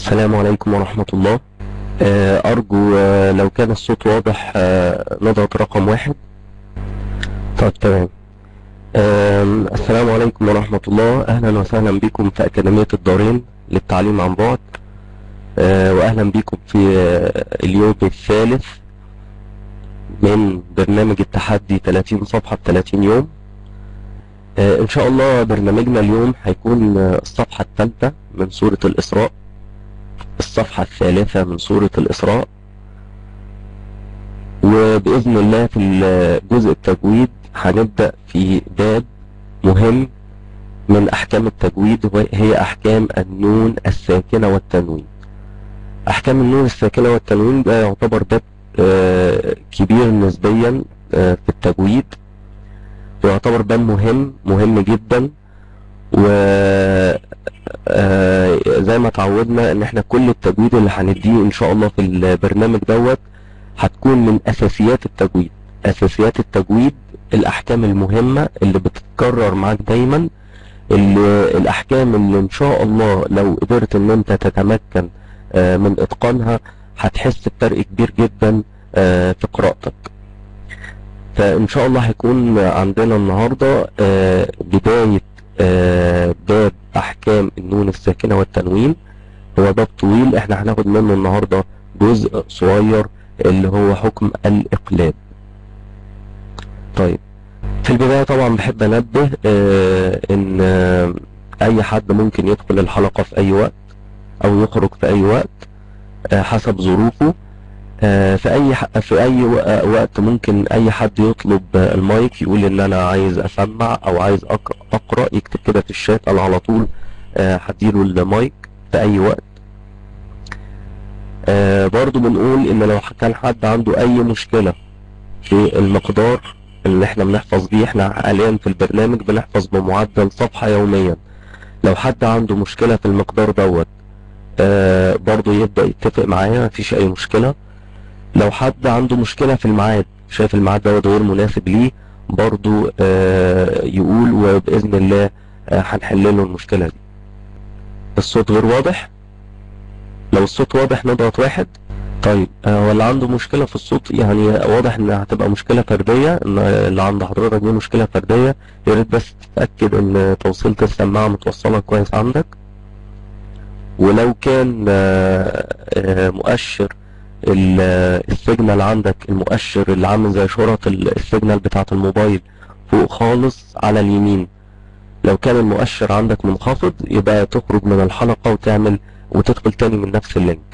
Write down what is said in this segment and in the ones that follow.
السلام عليكم ورحمة الله آه، أرجو آه، لو كان الصوت واضح آه، نضغط رقم واحد طيب تمام آم، السلام عليكم ورحمة الله أهلا وسهلا بكم في أكاديمية الدارين للتعليم عن بعد آه، وأهلا بكم في آه، اليوم الثالث من برنامج التحدي 30 صفحة في 30 يوم آه، إن شاء الله برنامجنا اليوم هيكون آه، الصفحة الثالثة من سورة الإسراء الصفحة الثالثة من سورة الإسراء وبإذن الله في جزء التجويد هنبدأ في باب مهم من أحكام التجويد وهي أحكام النون الساكنة والتنوين أحكام النون الساكنة والتنوين ده يعتبر باب آه، كبير نسبيا آه، في التجويد ويعتبر باب مهم مهم جدا و آه، زي ما تعودنا ان احنا كل التجويد اللي هنديه ان شاء الله في البرنامج دوت هتكون من اساسيات التجويد اساسيات التجويد الاحكام المهمة اللي بتتكرر معاك دايما اللي الاحكام اللي ان شاء الله لو قدرت ان انت تتمكن آه، من اتقانها هتحس بفرق كبير جدا آه، في قراءتك فان شاء الله هيكون عندنا النهارده آه، بداية آه، باب احكام النون الساكنة والتنوين هو باب طويل احنا هناخد منه النهاردة جزء صغير اللي هو حكم الاقلاب طيب في البداية طبعا بحب انبه آه، ان آه، اي حد ممكن يدخل الحلقة في اي وقت او يخرج في اي وقت آه، حسب ظروفه آه، في اي ح- في اي و- وقت ممكن اي حد يطلب آه، المايك يقول ان انا عايز اسمع او عايز أق- اقرا يكتب كده في الشات انا على طول آه، هديله المايك في اي وقت آه، برضو بنقول ان لو كان حد عنده اي مشكلة في المقدار اللي احنا بنحفظ بيه احنا حاليا في البرنامج بنحفظ بمعدل صفحة يوميا لو حد عنده مشكلة في المقدار دوت آه، برضو يبدأ يتفق معايا مفيش اي مشكلة لو حد عنده مشكلة في الميعاد شايف الميعاد دوت غير مناسب ليه برضو آه، يقول وبإذن الله آه، هنحل له المشكلة دي الصوت غير واضح لو الصوت واضح نضغط واحد طيب آه، واللي عنده مشكلة في الصوت يعني واضح انها هتبقى مشكلة فردية ان اللي عند حضرتك دي مشكلة فردية يا ريت بس تتأكد ان توصيلة السماعة متوصلة كويس عندك ولو كان آه، آه، مؤشر ال- السيجنال عندك المؤشر اللي عامل زي شرط ال- السيجنال بتاعة الموبايل فوق خالص على اليمين لو كان المؤشر عندك منخفض يبقى تخرج من الحلقة وتعمل وتدخل تاني من نفس اللينك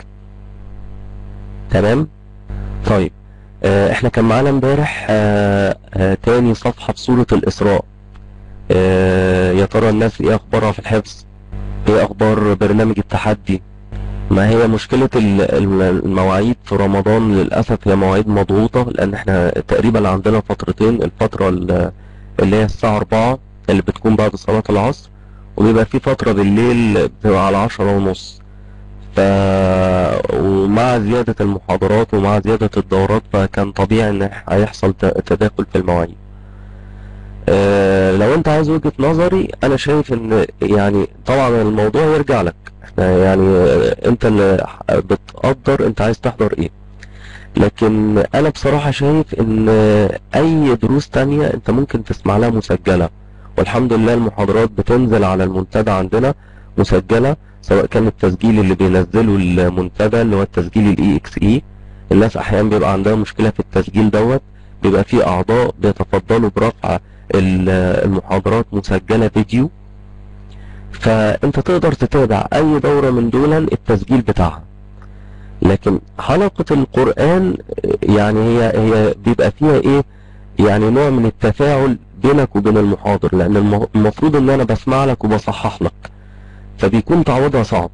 تمام طيب آه احنا كان معانا امبارح آه آه تاني صفحة في سورة الإسراء آه يا ترى الناس ايه اخبارها في الحفظ ايه اخبار برنامج التحدي ما هي مشكلة ال- ال- المواعيد في رمضان للأسف هي مواعيد مضغوطة لأن احنا تقريبا عندنا فترتين الفترة ال- اللي هي الساعة أربعة اللي بتكون بعد صلاة العصر وبيبقى في فترة بالليل بتبقى على عشرة ونص ف ومع زيادة المحاضرات ومع زيادة الدورات فكان طبيعي ان هيحصل ت- تداخل في المواعيد آه، لو انت عايز وجهة نظري انا شايف ان يعني طبعا الموضوع يرجع لك احنا يعني آه، انت اللي بتقدر انت عايز تحضر ايه لكن انا بصراحة شايف ان آه، اي دروس تانية انت ممكن تسمع لها مسجلة والحمد لله المحاضرات بتنزل على المنتدى عندنا مسجلة سواء كان التسجيل اللي بينزله المنتدى اللي هو التسجيل الاي اكس اي الناس احيانا بيبقى عندها مشكلة في التسجيل دوت بيبقى فيه اعضاء بيتفضلوا برفع ال- المحاضرات مسجلة فيديو فانت تقدر تتابع اي دورة من دول التسجيل بتاعها لكن حلقة القرآن يعني هي هي بيبقى فيها ايه يعني نوع من التفاعل بينك وبين المحاضر لان الم- المفروض ان انا بسمع لك وبصحح لك فبيكون تعويضها صعب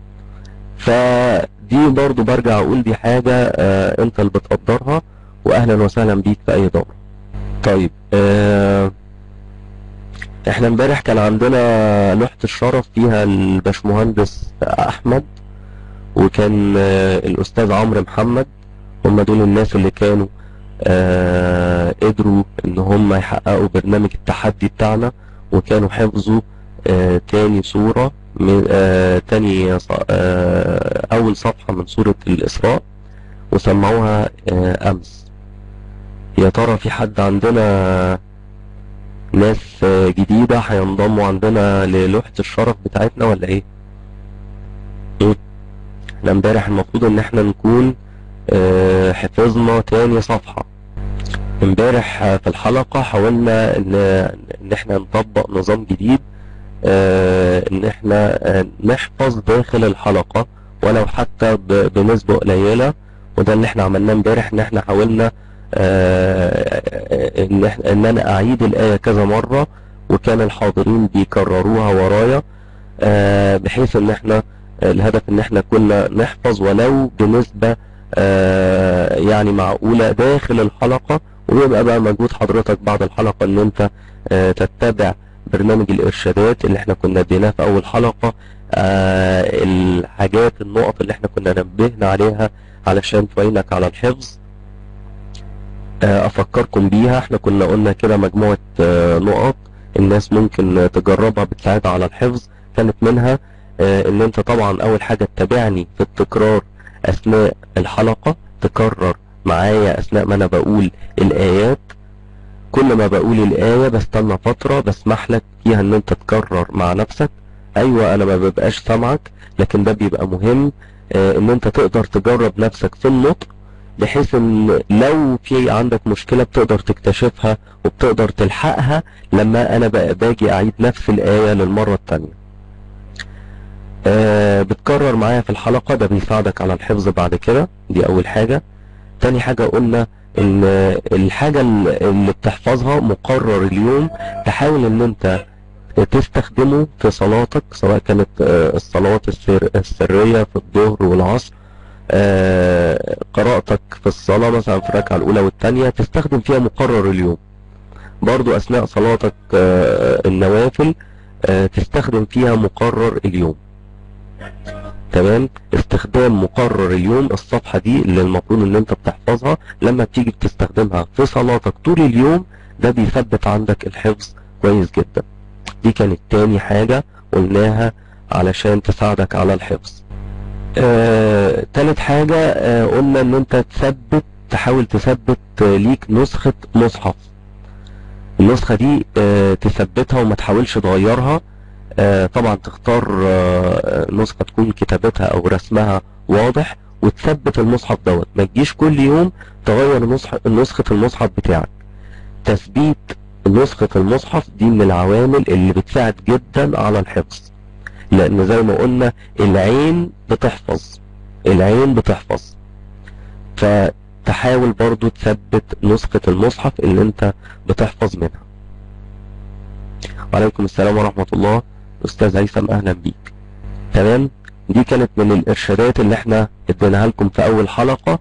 فدي برضو برجع اقول دي حاجة آه انت اللي بتقدرها واهلا وسهلا بيك في اي دورة طيب آه احنا امبارح كان عندنا لوحة الشرف فيها الباشمهندس احمد وكان آه الاستاذ عمرو محمد هم دول الناس اللي كانوا آه قدروا ان هم يحققوا برنامج التحدي بتاعنا وكانوا حفظوا آه تاني صورة من آه تاني ص- آه اول صفحة من سورة الاسراء وسمعوها آه، امس يا ترى في حد عندنا ناس آه، جديدة هينضموا عندنا للوحة الشرف بتاعتنا ولا ايه مم. احنا امبارح المفروض ان احنا نكون آه، حفظنا تاني صفحة امبارح آه، في الحلقة حاولنا ان ان احنا نطبق نظام جديد آه، ان احنا آه، نحفظ داخل الحلقة ولو حتى ب- بنسبة قليلة وده اللي احنا عملناه امبارح ان احنا حاولنا آه، ان احنا ان انا اعيد الآية كذا مرة وكان الحاضرين بيكرروها ورايا آه، بحيث ان احنا الهدف ان احنا كنا نحفظ ولو بنسبة آه، يعني معقولة داخل الحلقة ويبقى بقى مجهود حضرتك بعد الحلقة ان انت آه، تتبع برنامج الارشادات اللي احنا كنا اديناه في اول حلقة آه، الحاجات النقط اللي احنا كنا نبهنا عليها علشان تعينك على الحفظ آه، افكركم بيها احنا كنا قلنا كده مجموعة آه، نقط الناس ممكن تجربها بتساعدها على الحفظ كانت منها آه، ان انت طبعا اول حاجة تتابعني في التكرار اثناء الحلقة تكرر معايا اثناء ما انا بقول الايات كل ما بقول الاية بستنى فترة بسمح لك فيها ان انت تكرر مع نفسك ايوه انا ما ببقاش سامعك لكن ده بيبقى مهم آه، ان انت تقدر تجرب نفسك في النطق بحيث ان لو في عندك مشكلة بتقدر تكتشفها وبتقدر تلحقها لما انا بقى باجي اعيد نفس الآية للمرة التانية آه بتكرر معايا في الحلقة ده بيساعدك على الحفظ بعد كده دي اول حاجة تاني حاجة قلنا ان الحاجة اللي بتحفظها مقرر اليوم تحاول ان انت تستخدمه في صلاتك سواء كانت آه، الصلوات السر السرية في الظهر والعصر آه، قراءتك في الصلاة مثلا في الركعة الأولى والثانية تستخدم فيها مقرر اليوم برضو أثناء صلاتك آه، النوافل آه، تستخدم فيها مقرر اليوم تمام استخدام مقرر اليوم الصفحة دي اللي المفروض ان انت بتحفظها لما بتيجي بتستخدمها في صلاتك طول اليوم ده بيثبت عندك الحفظ كويس جدا دي كانت تاني حاجة قلناها علشان تساعدك على الحفظ آه، تالت حاجة آه، قلنا ان انت تثبت تحاول تثبت آه، ليك نسخة مصحف النسخة دي آه، تثبتها وما تحاولش تغيرها آه، طبعا تختار آه، نسخة تكون كتابتها او رسمها واضح وتثبت المصحف دوت ما تجيش كل يوم تغير نسخة نسخة المصحف بتاعك تثبيت نسخة المصحف دي من العوامل اللي بتساعد جدا على الحفظ لان زي ما قلنا العين بتحفظ العين بتحفظ فتحاول برضو تثبت نسخة المصحف اللي انت بتحفظ منها وعليكم السلام ورحمة الله استاذ هيثم اهلا بيك تمام دي كانت من الارشادات اللي احنا اديناها لكم في اول حلقة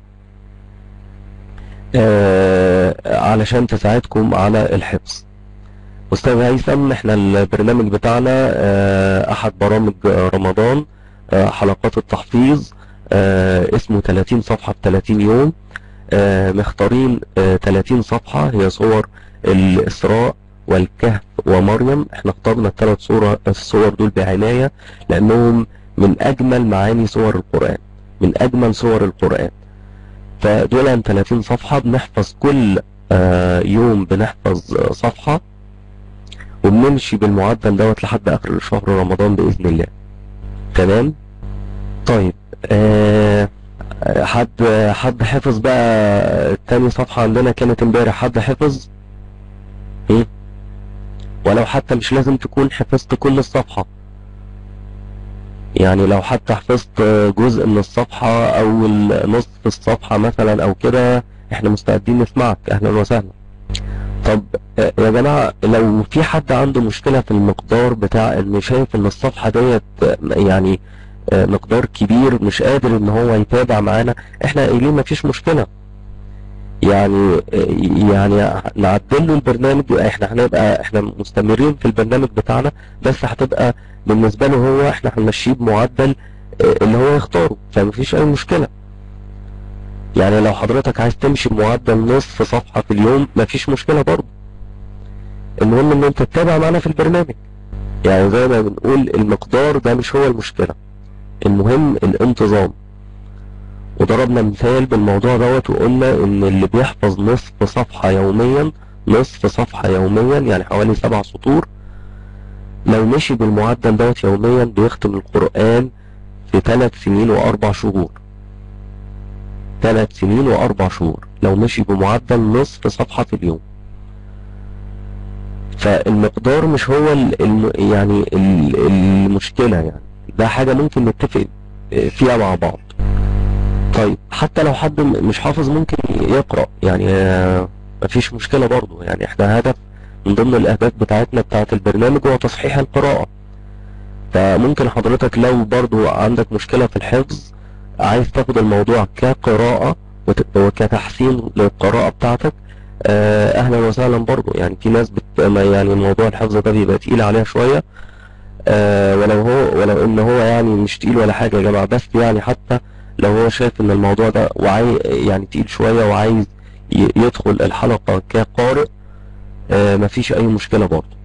آه علشان تساعدكم على الحفظ استاذ هيثم احنا البرنامج بتاعنا آه احد برامج رمضان آه حلقات التحفيظ آه اسمه 30 صفحة في 30 يوم آه مختارين آه 30 صفحة هي صور الإسراء والكهف ومريم احنا اخترنا الثلاث صور الصور دول بعناية لأنهم من أجمل معاني صور القرآن من أجمل صور القرآن فدول 30 صفحة بنحفظ كل آه يوم بنحفظ آه، صفحة وبنمشي بالمعدل دوت لحد آخر شهر رمضان بإذن الله تمام طيب آه حد حد حفظ بقى تاني صفحة عندنا كانت امبارح حد حفظ ايه ولو حتى مش لازم تكون حفظت كل الصفحة يعني لو حتى حفظت جزء من الصفحة او نصف الصفحة مثلا او كده احنا مستعدين نسمعك اهلا وسهلا طب آه، يا جماعة لو في حد عنده مشكلة في المقدار بتاع ان شايف ان الصفحة ديت آه، يعني آه، مقدار كبير مش قادر ان هو يتابع معانا احنا قايلين مفيش مشكلة يعني يعني نعدل له البرنامج احنا هنبقى احنا مستمرين في البرنامج بتاعنا بس هتبقى بالنسبة له هو احنا هنمشيه بمعدل اه، اللي هو يختاره فمفيش اي مشكلة يعني لو حضرتك عايز تمشي بمعدل نصف صفحة في اليوم مفيش مشكلة برضه المهم ان انت تتابع معانا في البرنامج يعني زي ما بنقول المقدار ده مش هو المشكلة المهم الانتظام وضربنا مثال بالموضوع دوت وقلنا ان اللي بيحفظ نصف صفحة يوميا نصف صفحة يوميا يعني حوالي سبع سطور لو مشي بالمعدل دوت يوميا بيختم القرآن في ثلاث سنين واربع شهور ثلاث سنين واربع شهور لو مشي بمعدل نصف صفحة في اليوم فالمقدار مش هو الم يعني المشكلة يعني ده حاجة ممكن نتفق فيها مع بعض طيب حتى لو حد مش حافظ ممكن يقرأ يعني مفيش مشكلة برضه يعني احنا هدف من ضمن الاهداف بتاعتنا بتاعت البرنامج هو تصحيح القراءة فممكن حضرتك لو برضه عندك مشكلة في الحفظ عايز تاخد الموضوع كقراءة وكتحسين للقراءة بتاعتك اهلا وسهلا برضه يعني في ناس بت يعني موضوع الحفظ ده بيبقى تقيل عليها شوية أه ولو هو ولو ان هو يعني مش تقيل ولا حاجة يا جماعة بس يعني حتى لو هو شايف ان الموضوع ده وعاي يعني تقيل شوية وعايز يدخل الحلقة كقارئ أه مفيش اي مشكلة برضه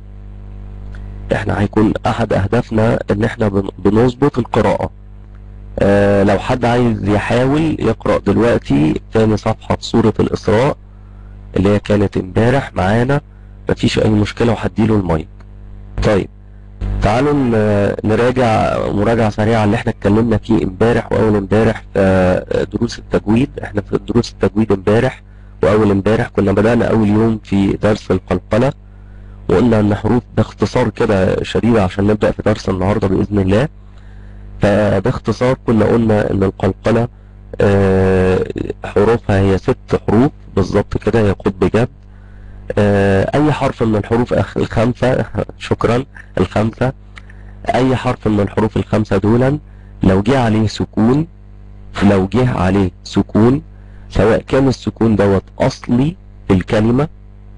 احنا هيكون احد اهدافنا ان احنا بنظبط القراءة أه لو حد عايز يحاول يقرأ دلوقتي تاني صفحة سورة الاسراء اللي هي كانت امبارح معانا مفيش اي مشكلة وهديله المايك طيب تعالوا نراجع مراجعة سريعة اللي احنا اتكلمنا فيه امبارح واول امبارح في دروس التجويد احنا في دروس التجويد امبارح واول امبارح كنا بدأنا اول يوم في درس القلقلة وقلنا ان حروف باختصار كده شديدة عشان نبدأ في درس النهاردة بإذن الله فباختصار كنا قلنا ان القلقلة اه حروفها هي ست حروف بالظبط كده هي قطب جد اه اي حرف من الحروف الخمسة شكرا الخمسة اي حرف من الحروف الخمسة دولا لو جه عليه سكون لو جه عليه سكون سواء كان السكون دوت اصلي في الكلمة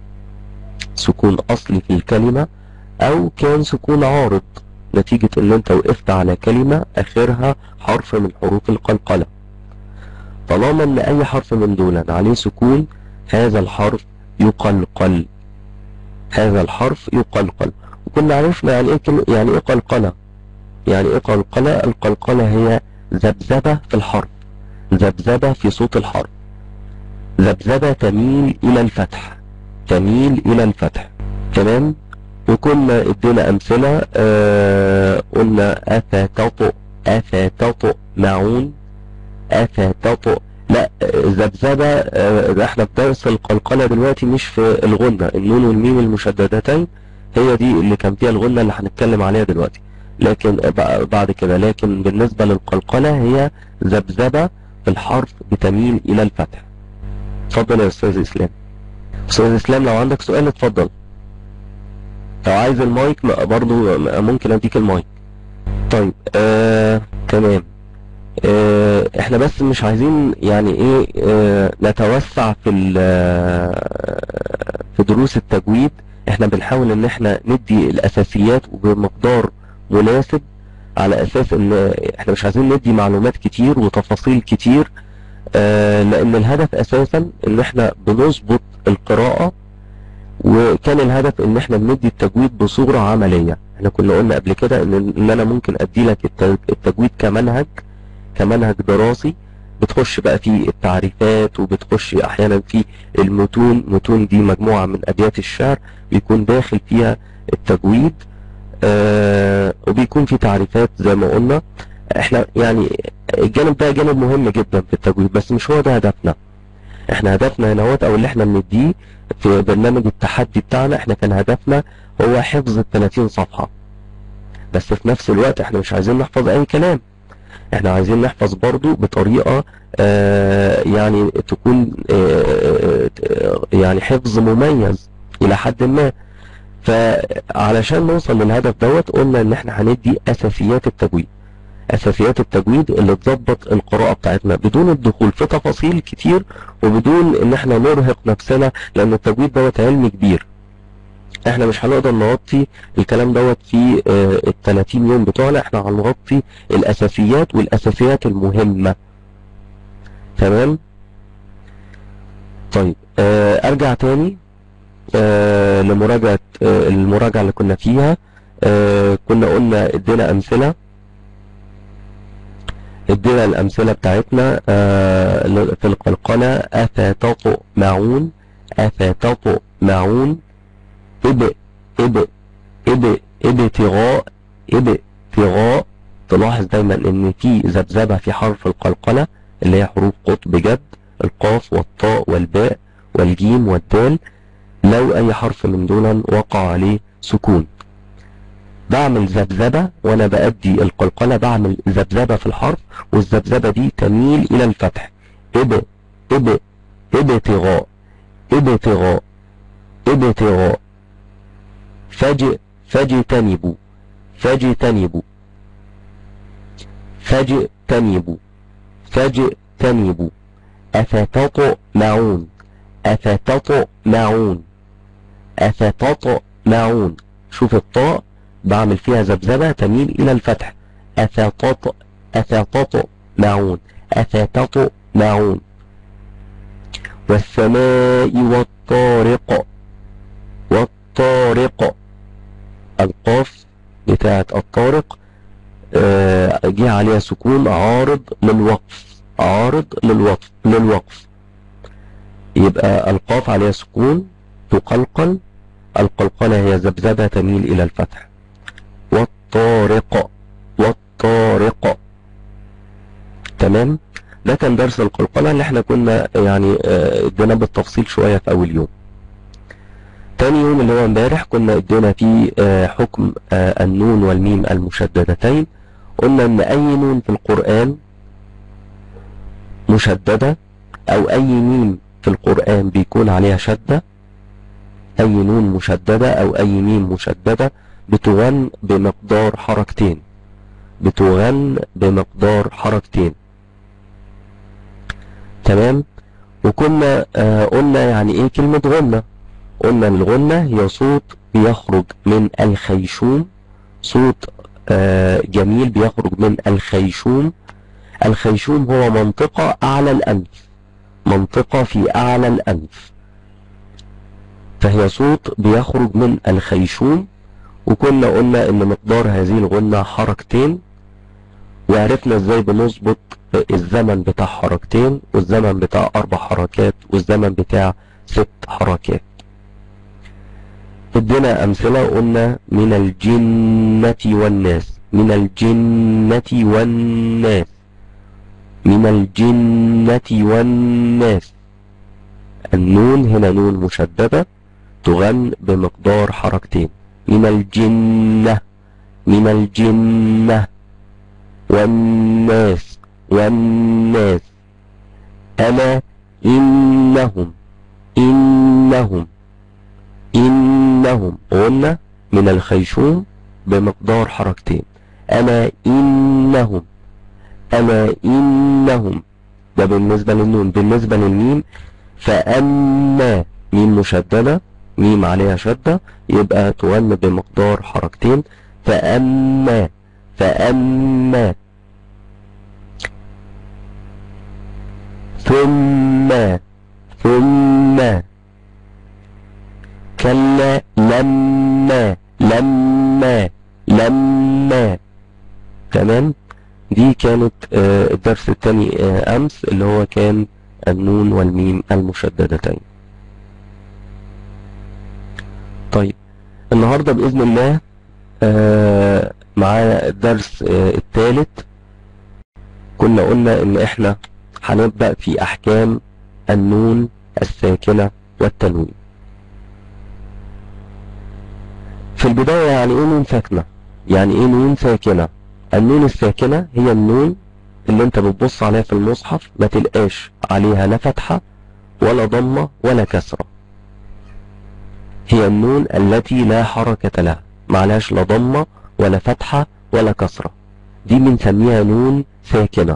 سكون اصلي في الكلمة او كان سكون عارض نتيجة ان انت وقفت على كلمة اخرها حرف من حروف القلقلة طالما ان اي حرف من دول عليه سكون هذا الحرف يقلقل هذا الحرف يقلقل وكنا عرفنا يعني ايه يعني ايه قلقلة يعني ايه قلقلة القلقلة هي ذبذبة في الحرف ذبذبة في صوت الحرف ذبذبة تميل الى الفتح تميل الى الفتح تمام وكنا ادينا امثلة آه قلنا افتطئ افتطئ معون افتطئ لا ذبذبة آه احنا في درس القلقلة دلوقتي مش في الغنة النون والميم المشددتين هي دي اللي كان فيها الغنة اللي هنتكلم عليها دلوقتي لكن بعد كده لكن بالنسبة للقلقلة هي ذبذبة في الحرف بتميل الى الفتح اتفضل يا استاذ اسلام استاذ اسلام لو عندك سؤال اتفضل لو عايز المايك برضو ممكن اديك المايك طيب آه تمام آه احنا بس مش عايزين يعني ايه آه نتوسع في في دروس التجويد احنا بنحاول ان احنا ندي الاساسيات وبمقدار مناسب على اساس ان احنا مش عايزين ندي معلومات كتير وتفاصيل كتير آه لان الهدف اساسا ان احنا بنظبط القراءة وكان الهدف ان احنا بندي التجويد بصورة عملية احنا كنا قلنا قبل كده ان, إن انا ممكن ادي لك التجويد كمنهج كمنهج دراسي بتخش بقى في التعريفات وبتخش احيانا في المتون متون دي مجموعة من ابيات الشعر بيكون داخل فيها التجويد آه وبيكون في تعريفات زي ما قلنا احنا يعني الجانب ده جانب مهم جدا في التجويد بس مش هو ده هدفنا احنا هدفنا هنا او اللي احنا بنديه في برنامج التحدي بتاعنا احنا كان هدفنا هو حفظ ال 30 صفحة بس في نفس الوقت احنا مش عايزين نحفظ اي كلام احنا عايزين نحفظ برضو بطريقة اه يعني تكون اه يعني حفظ مميز الى حد ما فعلشان نوصل للهدف دوت قلنا ان احنا هندي اساسيات التجويد اساسيات التجويد اللي تظبط القراءة بتاعتنا بدون الدخول في تفاصيل كتير وبدون ان احنا نرهق نفسنا لان التجويد دوت علم كبير احنا مش هنقدر نغطي الكلام دوت في ال 30 يوم بتوعنا احنا هنغطي الاساسيات والاساسيات المهمة تمام طيب اه ارجع تاني اه لمراجعة اه المراجعة اللي كنا فيها اه كنا قلنا ادينا امثلة ادينا الامثله بتاعتنا آه في القلقله افتطمعون افتطمعون اب اب اب ابتغاء ابتغاء تلاحظ دايما ان في ذبذبه في حرف القلقله اللي هي حروف قطب جد القاف والطاء والباء والجيم والدال لو اي حرف من دول وقع عليه سكون بعمل ذبذبة وانا بأدي القلقلة بعمل ذبذبة في الحرف والذبذبة دي تميل الى الفتح اب اب ابتغاء ابتغاء ابتغاء فج فاجتنبوا فاجتنبوا فاجتنبوا فاجتنبوا أفتطمعون أفتطمعون أفتطمعون شوف الطاء بعمل فيها ذبذبة تميل إلى الفتح أفتط أفتطمعون أفتطمعون والسماء والطارق والطارق القاف بتاعة الطارق آه، جه عليها سكون عارض للوقف عارض للوقف للوقف يبقى القاف عليها سكون تقلقل القلقلة هي ذبذبة تميل إلى الفتح والطارق والطارق تمام ده كان درس القلقلة اللي احنا كنا يعني آه، ادينا بالتفصيل شوية في أول يوم تاني يوم اللي هو امبارح كنا ادينا فيه آه، حكم آه، النون والميم المشددتين قلنا ان اي نون في القرآن مشددة او اي ميم في القرآن بيكون عليها شدة اي نون مشددة او اي ميم مشددة بتغن بمقدار حركتين بتغن بمقدار حركتين تمام وكنا آه قلنا يعني ايه كلمة غنة قلنا الغنة هي صوت بيخرج من الخيشوم صوت آه جميل بيخرج من الخيشوم الخيشوم هو منطقة أعلى الأنف منطقة في أعلى الأنف فهي صوت بيخرج من الخيشوم وكنا قلنا ان مقدار هذه الغنة حركتين وعرفنا ازاي بنظبط الزمن بتاع حركتين والزمن بتاع اربع حركات والزمن بتاع ست حركات ادينا امثلة قلنا من الجنة والناس من الجنة والناس من الجنة والناس النون هنا نون مشددة تغن بمقدار حركتين من الجنة من الجنة والناس والناس ألا إنهم إنهم إنهم قلنا من الخيشوم بمقدار حركتين ألا إنهم ألا إنهم ده بالنسبة للنون بالنسبة للميم فأما ميم مشددة ميم عليها شدة يبقى تغن بمقدار حركتين فأما فأما ثم ثم كلا لما لما لما تمام دي كانت آه، الدرس الثاني آه، امس اللي هو كان النون والميم المشددتين طيب النهاردة بإذن الله آه، معانا الدرس آه، الثالث كنا قلنا ان احنا هنبدأ في احكام النون الساكنة والتنوين في البداية يعني ايه نون ساكنة يعني ايه نون ساكنة النون الساكنة هي النون اللي انت بتبص عليها في المصحف ما تلقاش عليها لا فتحة ولا ضمة ولا كسرة هي النون التي لا حركة لها معلهاش لا ضمة ولا فتحة ولا كسرة دي بنسميها نون ساكنة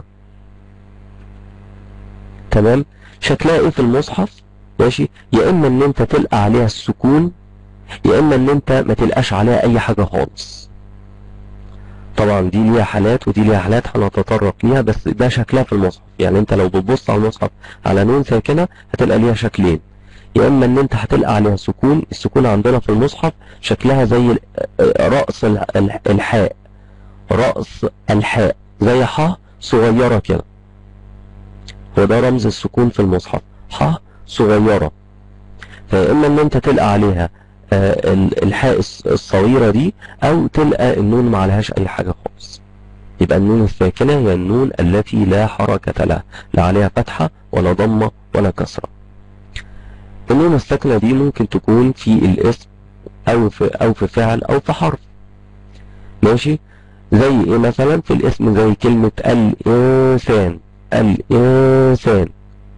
تمام شكلها ايه في المصحف ماشي يا اما ان انت تلقى عليها السكون يا اما ان انت ما تلقاش عليها اي حاجة خالص طبعا دي ليها حالات ودي ليها حالات هنتطرق ليها بس ده شكلها في المصحف يعني انت لو بتبص على المصحف على نون ساكنة هتلقى ليها شكلين يا اما ان انت هتلقى عليها سكون السكون عندنا في المصحف شكلها زي ال- رأس ال- ال- الحاء رأس الحاء زي ح صغيرة كده هو ده رمز السكون في المصحف ح صغيرة فإما ان انت تلقى عليها آه، ال- الحاء الص- الصغيرة دي او تلقى النون ما عليهاش اي حاجة خالص يبقى النون الساكنة هي النون التي لا حركة لها لا عليها فتحة ولا ضمة ولا كسرة النون الساكنة دي ممكن تكون في الاسم او في او في فعل او في حرف ماشي زي ايه مثلا في الاسم زي كلمة الانسان الانسان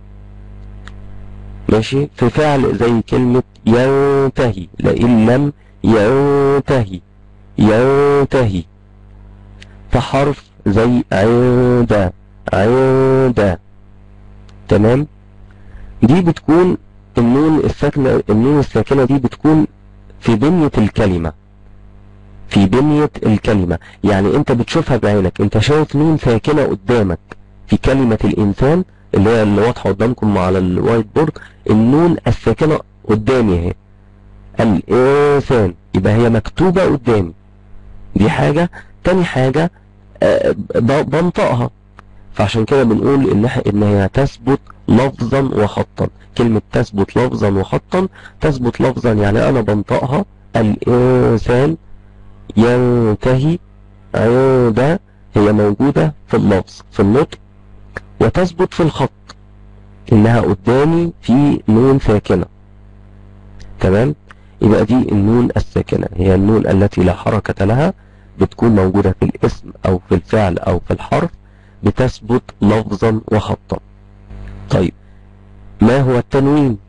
ماشي في فعل زي كلمة ينتهي لئن لم ينتهي ينتهي في حرف زي عند عند تمام دي بتكون النون الساكنة النون الساكنة دي بتكون في بنية الكلمة في بنية الكلمة يعني انت بتشوفها بعينك انت شايف نون ساكنة قدامك في كلمة الانسان اللي هي اللي واضحة قدامكم على الوايت بورد النون الساكنة قدامي اهي الانسان يبقى هي مكتوبة قدامي دي حاجة تاني حاجة آه، ب- بنطقها فعشان كده بنقول ان إح- ان هي تثبت لفظا وخطا كلمة تثبت لفظا وخطا تثبت لفظا يعني انا بنطقها الانسان ينتهي عند هي موجودة في اللفظ في النطق وتثبت في الخط انها قدامي في نون ساكنة تمام يبقى دي النون الساكنة هي النون التي لا حركة لها بتكون موجودة في الاسم او في الفعل او في الحرف بتثبت لفظا وخطا طيب ما هو التنوين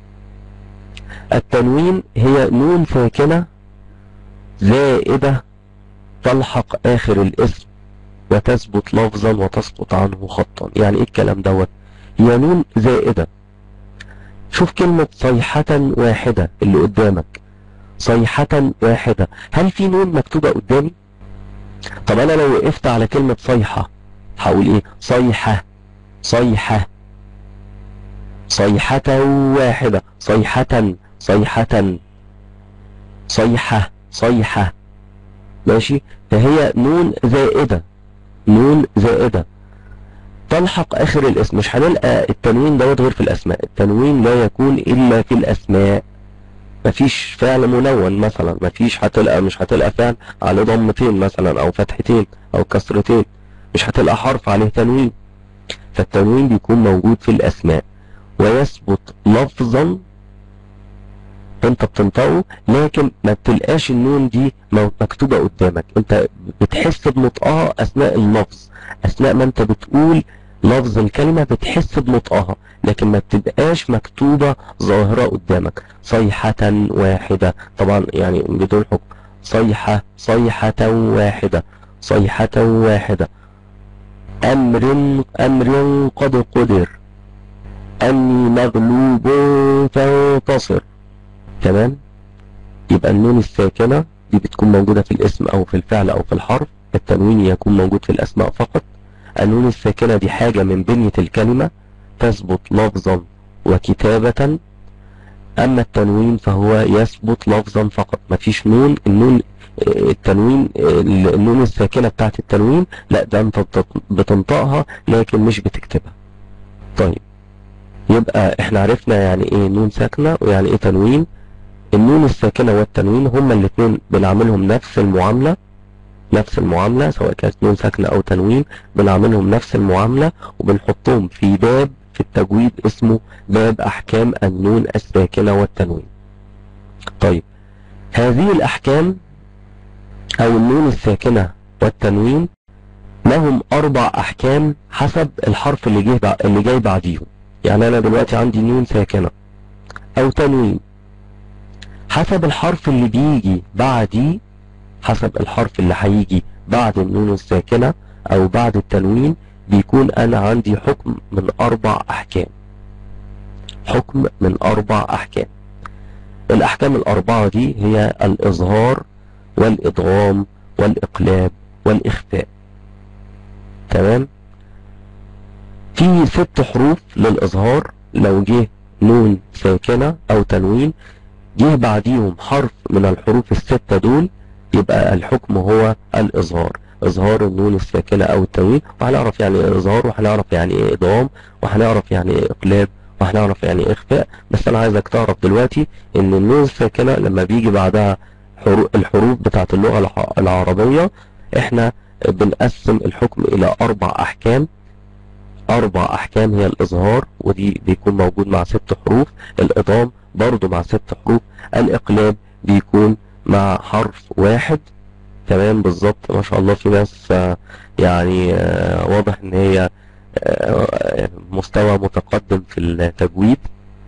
التنوين هي نون ساكنة زائدة تلحق آخر الاسم وتثبت لفظا وتسقط عنه خطا يعني ايه الكلام دوت هي نون زائدة شوف كلمة صيحة واحدة اللي قدامك صيحة واحدة هل في نون مكتوبة قدامي طب انا لو وقفت على كلمة صيحة هقول ايه صيحة صيحة صيحة واحدة صيحة صيحة صيحة صيحة ماشي فهي نون زائدة نون زائدة تلحق اخر الاسم مش هنلقى التنوين دوت غير في الاسماء التنوين لا يكون الا في الاسماء مفيش فعل منون مثلا مفيش هتلقى مش هتلقى فعل على ضمتين مثلا او فتحتين او كسرتين مش هتلقى حرف عليه تنوين فالتنوين بيكون موجود في الاسماء ويثبت لفظا انت بتنطقه لكن ما بتلقاش النون دي مو- مكتوبة قدامك انت بتحس بنطقها اثناء اللفظ اثناء ما انت بتقول لفظ الكلمة بتحس بنطقها لكن ما بتبقاش مكتوبة ظاهرة قدامك صيحة واحدة طبعا يعني بدون حكم صيحة صيحة واحدة صيحة واحدة أمر أمر قد قدر أني مغلوب فانتصر تمام يبقى النون الساكنة دي بتكون موجودة في الاسم أو في الفعل أو في الحرف التنوين يكون موجود في الأسماء فقط النون الساكنة دي حاجة من بنية الكلمة تثبت لفظا وكتابة أما التنوين فهو يثبت لفظا فقط مفيش نون النون آه، التنوين آه، النون الساكنة بتاعت التنوين لا ده انت بتط- بتنطقها لكن مش بتكتبها طيب يبقى احنا عرفنا يعني ايه نون ساكنة ويعني ايه تنوين النون الساكنة والتنوين هما الاتنين بنعملهم نفس المعاملة نفس المعاملة سواء كانت نون ساكنة او تنوين بنعملهم نفس المعاملة وبنحطهم في باب في التجويد اسمه باب احكام النون الساكنة والتنوين طيب هذه الاحكام او النون الساكنة والتنوين لهم اربع احكام حسب الحرف اللي جه بع- اللي جاي بعديهم يعني انا دلوقتي عندي نون ساكنة او تنوين حسب الحرف اللي بيجي بعديه حسب الحرف اللي هيجي بعد النون الساكنة او بعد التنوين بيكون انا عندي حكم من اربع احكام حكم من اربع احكام الاحكام الاربعة دي هي الاظهار والادغام والاقلاب والاخفاء تمام في ست حروف للاظهار لو جه نون ساكنة او تنوين جه بعديهم حرف من الحروف الستة دول يبقى الحكم هو الإظهار اظهار النون الساكنة او التنوين وهنعرف يعني ايه اظهار وهنعرف يعني ايه ادغام وهنعرف يعني ايه اقلاب وهنعرف يعني ايه اخفاء بس انا عايزك تعرف دلوقتي ان النون الساكنة لما بيجي بعدها حرو- الحروف بتاعت اللغة الع- العربية احنا بنقسم الحكم الى اربع احكام اربع احكام هي الاظهار ودي بيكون موجود مع ست حروف الادغام برضو مع ست حروف الاقلاب بيكون مع حرف واحد تمام بالظبط ما شاء الله في ناس آه، يعني آه، واضح ان هي آه، مستوى متقدم في التجويد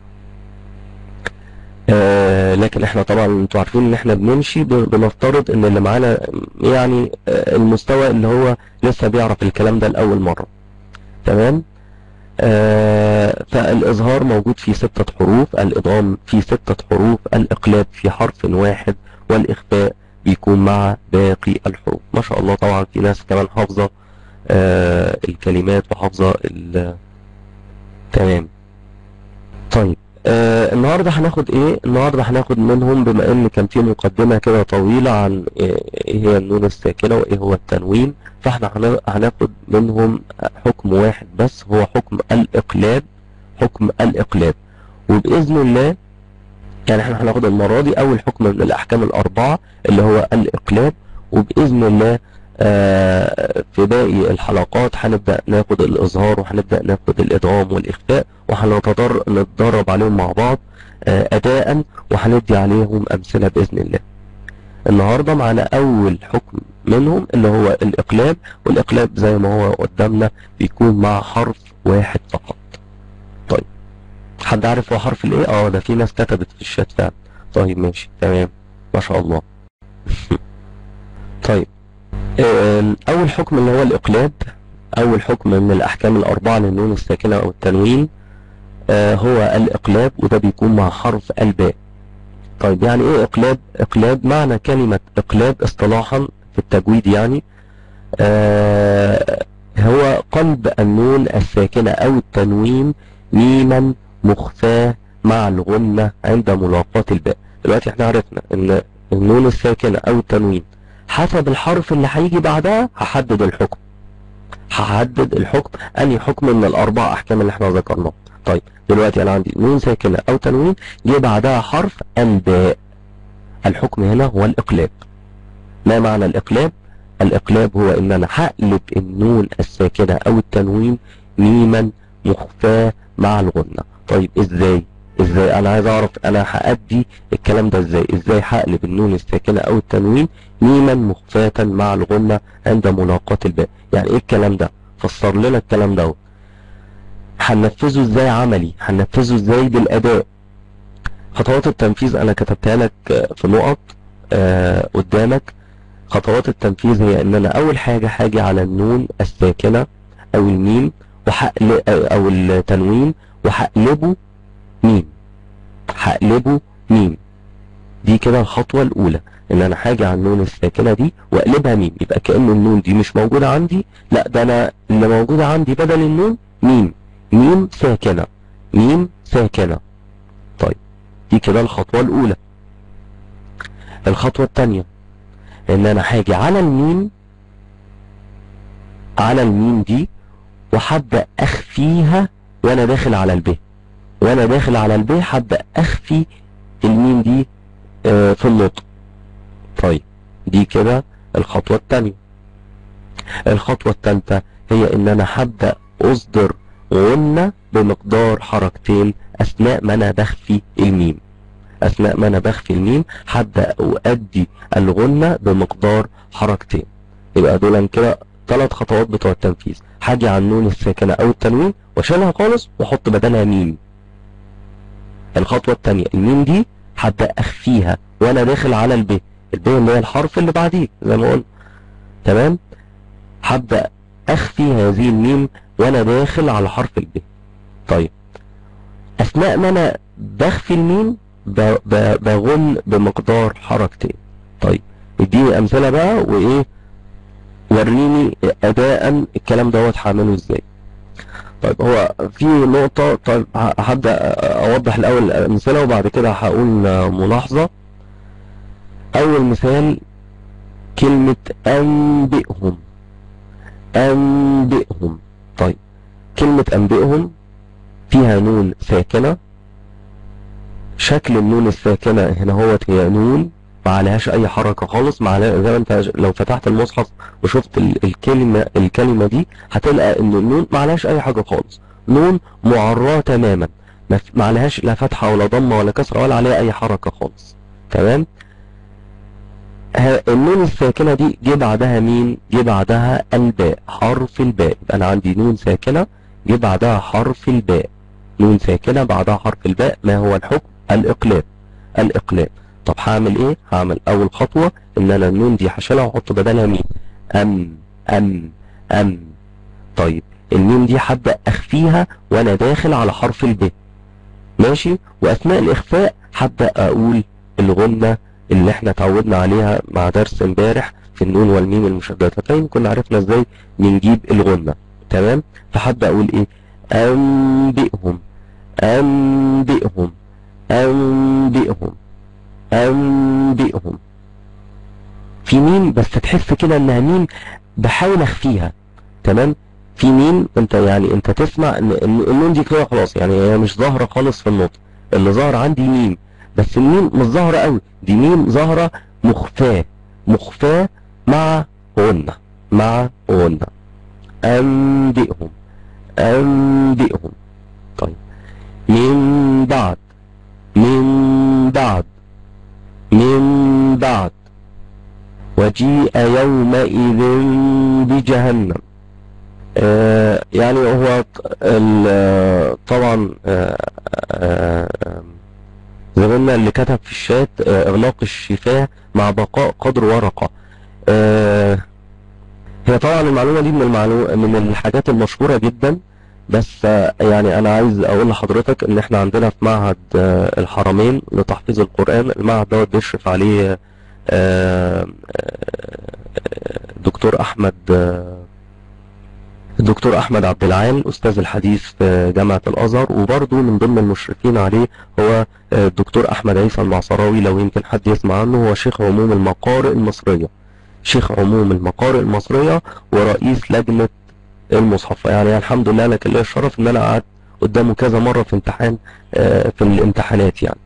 آه، لكن احنا طبعا انتوا عارفين ان احنا بنمشي ب- بنفترض ان اللي معانا يعني آه، المستوى اللي هو لسه بيعرف الكلام ده لأول مرة تمام آه، فالإظهار موجود في ستة حروف الإضغام في ستة حروف الإقلاب في حرف واحد والإخفاء بيكون مع باقي الحروف ما شاء الله طبعا في ناس كمان حافظة آه، الكلمات وحافظة ال- تمام طيب آه النهاردة هناخد ايه النهاردة هناخد منهم بما ان كان في مقدمة كده طويلة عن ايه إيه هي النون الساكنة وايه هو التنوين فاحنا هن- هناخد منهم حكم واحد بس هو حكم الاقلاب حكم الاقلاب وباذن الله يعني احنا هناخد المرة دي اول حكم من الاحكام الاربعة اللي هو الاقلاب وباذن الله آه، في باقي الحلقات هنبدأ ناخد الإظهار وهنبدأ ناخد الإدغام والإخفاء وهنتدرب عليهم مع بعض آه، أداء وهندي عليهم أمثلة بإذن الله النهاردة معنا أول حكم منهم اللي هو الإقلاب والإقلاب زي ما هو قدامنا بيكون مع حرف واحد فقط طيب حد عارف هو حرف الإيه؟ اه ده في ناس كتبت في الشات فعلا طيب ماشي تمام ما شاء الله طيب آه، أول حكم اللي هو الإقلاب أول حكم من الأحكام الأربعة للنون الساكنة أو التنوين آه، هو الإقلاب وده بيكون مع حرف الباء طيب يعني إيه إقلاب؟ إقلاب معنى كلمة إقلاب اصطلاحا في التجويد يعني آه، هو قلب النون الساكنة أو التنوين ميما مخفاة مع الغنة عند ملاقاة الباء دلوقتي احنا عرفنا ان النون الساكنة أو التنوين حسب الحرف اللي هيجي بعدها هحدد الحكم هحدد الحكم انهي حكم من الاربع احكام اللي احنا ذكرناها طيب دلوقتي انا عندي نون ساكنه او تنوين جه بعدها حرف الباء الحكم هنا هو الاقلاب ما معنى الاقلاب الاقلاب هو ان انا هقلب النون الساكنه او التنوين ميما مخفاه مع الغنه طيب ازاي ازاي انا عايز اعرف انا هادي الكلام ده ازاي ازاي هقلب النون الساكنه او التنوين ميما مخفاة مع الغنة عند ملاقاة الباء يعني ايه الكلام ده فسر لنا الكلام ده هننفذه ازاي عملي هننفذه ازاي بالاداء خطوات التنفيذ انا كتبتها لك آه، في نقط آه، قدامك خطوات التنفيذ هي ان انا اول حاجة هاجي على النون الساكنة او الميم وحقل او التنوين وهقلبه ميم هقلبه ميم دي كده الخطوة الأولى إن أنا هاجي على النون الساكنة دي وأقلبها ميم يبقى كأن النون دي مش موجودة عندي لا ده أنا اللي موجودة عندي بدل النون ميم ميم ساكنة ميم ساكنة طيب دي كده الخطوة الأولى الخطوة الثانية إن أنا هاجي على الميم على الميم دي وهبدأ أخفيها وأنا داخل على الب وأنا داخل على الب هبدأ أخفي الميم دي آه، في النطق طيب دي كده الخطوة التانية الخطوة التالتة هي ان انا هبدأ اصدر غنة بمقدار حركتين اثناء ما انا بخفي الميم اثناء ما انا بخفي الميم هبدأ اؤدي الغنة بمقدار حركتين يبقى دول كده ثلاث خطوات بتوع التنفيذ هاجي على النون الساكنة او التنوين واشيلها خالص واحط بدلها ميم الخطوة التانية الميم دي هبدأ اخفيها وانا داخل على الب الب اللي هي الحرف اللي بعديه زي ما قلنا تمام هبدأ اخفي هذه الميم وانا داخل على حرف الب طيب اثناء ما انا بخفي الميم ب- ب- بغن بمقدار حركتين طيب اديني امثله بقى وايه وريني اداء الكلام دوت هعمله ازاي طيب هو في نقطة طيب ه- هبدأ أوضح الأول الأمثلة وبعد كده هقول ملاحظة أول مثال كلمة أنبئهم أنبئهم طيب كلمة أنبئهم فيها نون ساكنة شكل النون الساكنة هنا هوت هي نون ما عليهاش اي حركة خالص ما عليها زي ما انت لو فتحت المصحف وشفت ال- الكلمة الكلمة دي هتلقى ان النون ما عليهاش اي حاجة خالص نون معراه تماما ما ف- ما عليهاش لا فتحة ولا ضمة ولا كسرة ولا عليها اي حركة خالص تمام ه- النون الساكنة دي جه بعدها مين جه بعدها الباء حرف الباء يبقى انا عندي نون ساكنة جه بعدها حرف الباء نون ساكنة بعدها حرف الباء ما هو الحكم الإقلاب الإقلاب طب هعمل إيه؟ هعمل أول خطوة إن أنا النون دي هشيلها وأحط بدلها مين؟ أم أم أم طيب الميم دي هبدأ أخفيها وأنا داخل على حرف الب ماشي وأثناء الإخفاء هبدأ أقول الغنة اللي احنا اتعودنا عليها مع درس امبارح في النون والميم المشددتين كنا عرفنا ازاي بنجيب الغنة تمام فهبدأ أقول إيه؟ أنبئهم أنبئهم أنبئهم أنبئهم في ميم بس تحس كده إنها ميم بحاول أخفيها تمام في ميم أنت يعني أنت تسمع إن إن النون دي كده خلاص يعني هي مش ظاهرة خالص في النطق اللي ظاهر عندي ميم بس الميم مش ظاهرة قوي دي ميم ظاهرة مخفاة مخفاة مع غنة مع غنة أنبئهم أنبئهم طيب من بعد من بعد من بعد وجيء يومئذ بجهنم آه يعني هو ط- ال- آه، طبعا آه، آه، آه، زميلنا اللي كتب في الشات آه، اغلاق الشفاه مع بقاء قدر ورقة آه، هي طبعا المعلومة دي من المعلومة من الحاجات المشهورة جدا بس آه، يعني انا عايز اقول لحضرتك ان احنا عندنا في معهد آه، الحرمين لتحفيظ القرآن المعهد دوت بيشرف عليه آه، آه، دكتور احمد آه، الدكتور احمد عبد العال استاذ الحديث في جامعة الازهر وبرضه من ضمن المشرفين عليه هو آه، الدكتور احمد عيسى المعصراوي لو يمكن حد يسمع عنه هو شيخ عموم المقارئ المصرية شيخ عموم المقارئ المصرية ورئيس لجنة المصحف يعني الحمد لله انا كان ليا الشرف ان انا قعدت قدامه كذا مرة في امتحان آه، في الامتحانات يعني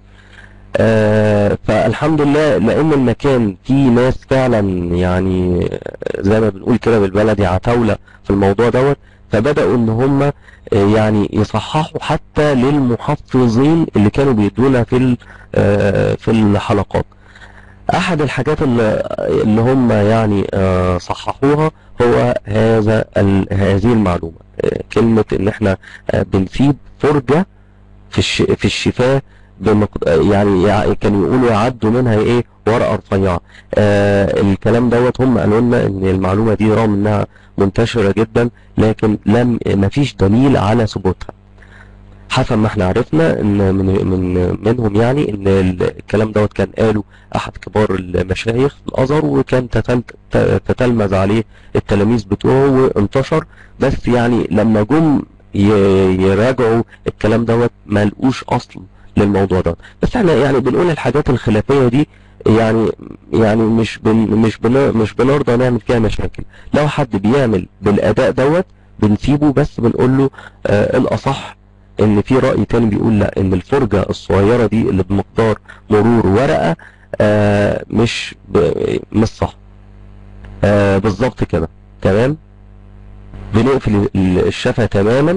آه، فالحمد لله لان المكان فيه ناس فعلا يعني آه، زي ما بنقول كده بالبلدي عتاولة في الموضوع دوت فبدأوا ان هم آه، يعني يصححوا حتى للمحفظين اللي كانوا بيدونا في ال- آه، في الحلقات احد الحاجات اللي, اللي هم يعني آه، صححوها هو هذا ال- هذه المعلومة آه، كلمة ان احنا آه، بنسيب فرجة في الش في الشفاه بمقد... يعني يع- كانوا يقولوا يعدوا منها ايه ورقة رفيعة آه الكلام دوت هم قالوا لنا ان المعلومة دي رغم انها منتشرة جدا لكن لم مفيش دليل على ثبوتها حسب ما احنا عرفنا ان من من منهم يعني ان ال- الكلام دوت كان قاله احد كبار المشايخ في الازهر وكان تتل- ت- تتلمذ عليه التلاميذ بتوعه وانتشر بس يعني لما جم ي- يراجعوا الكلام دوت ما لقوش اصل للموضوع ده بس احنا يعني بنقول الحاجات الخلافية دي يعني يعني مش بن مش بن مش بنرضى نعمل فيها مشاكل لو حد بيعمل بالاداء دوت بنسيبه بس بنقول له آه الاصح ان في رأي تاني بيقول لا ان الفرجة الصغيرة دي اللي بمقدار مرور ورقة آه مش ب... مش صح آه بالظبط كده تمام بنقفل ال- الشفة تماما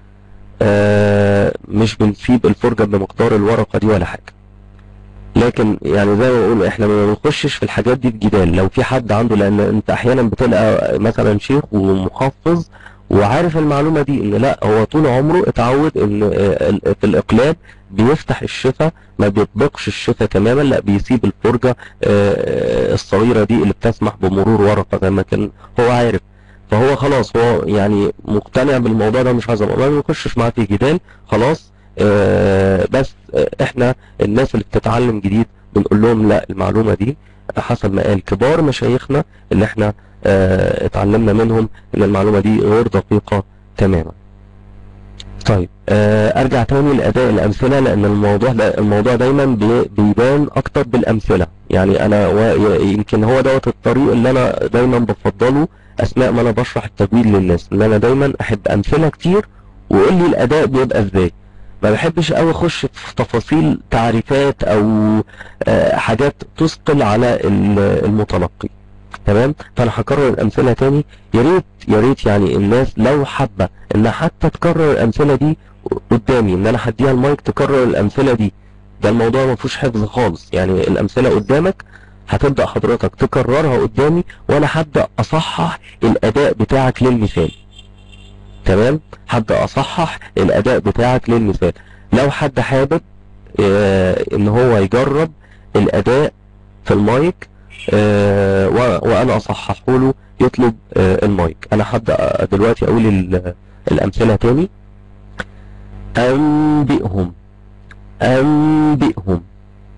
آه مش بنسيب الفرجة بمقدار الورقة دي ولا حاجة لكن يعني زي ما بقول احنا ما بنخشش في الحاجات دي بجدال لو في حد عنده لان انت احيانا بتلقى مثلا شيخ ومحفظ وعارف المعلومة دي ان لا هو طول عمره اتعود ان آه، ال- في الاقلاب بيفتح الشفة ما بيطبقش الشفة تماما لا بيسيب الفرجة آه، الصغيرة دي اللي بتسمح بمرور ورقة زي ما كان هو عارف فهو خلاص هو يعني مقتنع بالموضوع ده مش عايز ما بنخشش معاه في جدال خلاص آه، بس آه، احنا الناس اللي بتتعلم جديد بنقول لهم لا المعلومة دي حسب ما قال كبار مشايخنا اللي احنا آه، اتعلمنا منهم ان المعلومة دي غير دقيقة تماما طيب آه، ارجع تاني لاداء الامثله لان الموضوع ده الموضوع دايما بي- بيبان اكتر بالامثله يعني انا و- يمكن هو دوت الطريق اللي انا دايما بفضله اثناء ما انا بشرح التجويد للناس ان انا دايما احب امثله كتير وقول لي الاداء بيبقى ازاي ما بحبش قوي اخش في تفاصيل تعريفات او آه، حاجات تثقل على ال- المتلقي تمام فانا هكرر الامثله تاني يا ريت يا ريت يعني الناس لو حابه ان حتى تكرر الامثله دي قدامي ان انا هديها المايك تكرر الامثله دي ده الموضوع ما فيهوش حفظ خالص يعني الامثله قدامك هتبدا حضرتك تكررها قدامي وانا هبدا اصحح الاداء بتاعك للمثال تمام هبدا اصحح الاداء بتاعك للمثال لو حد حابب آه، ان هو يجرب الاداء في المايك آه، و- وانا اصححه له يطلب آه، المايك انا هبدا دلوقتي اقول ال- الامثله تاني انبئهم انبئهم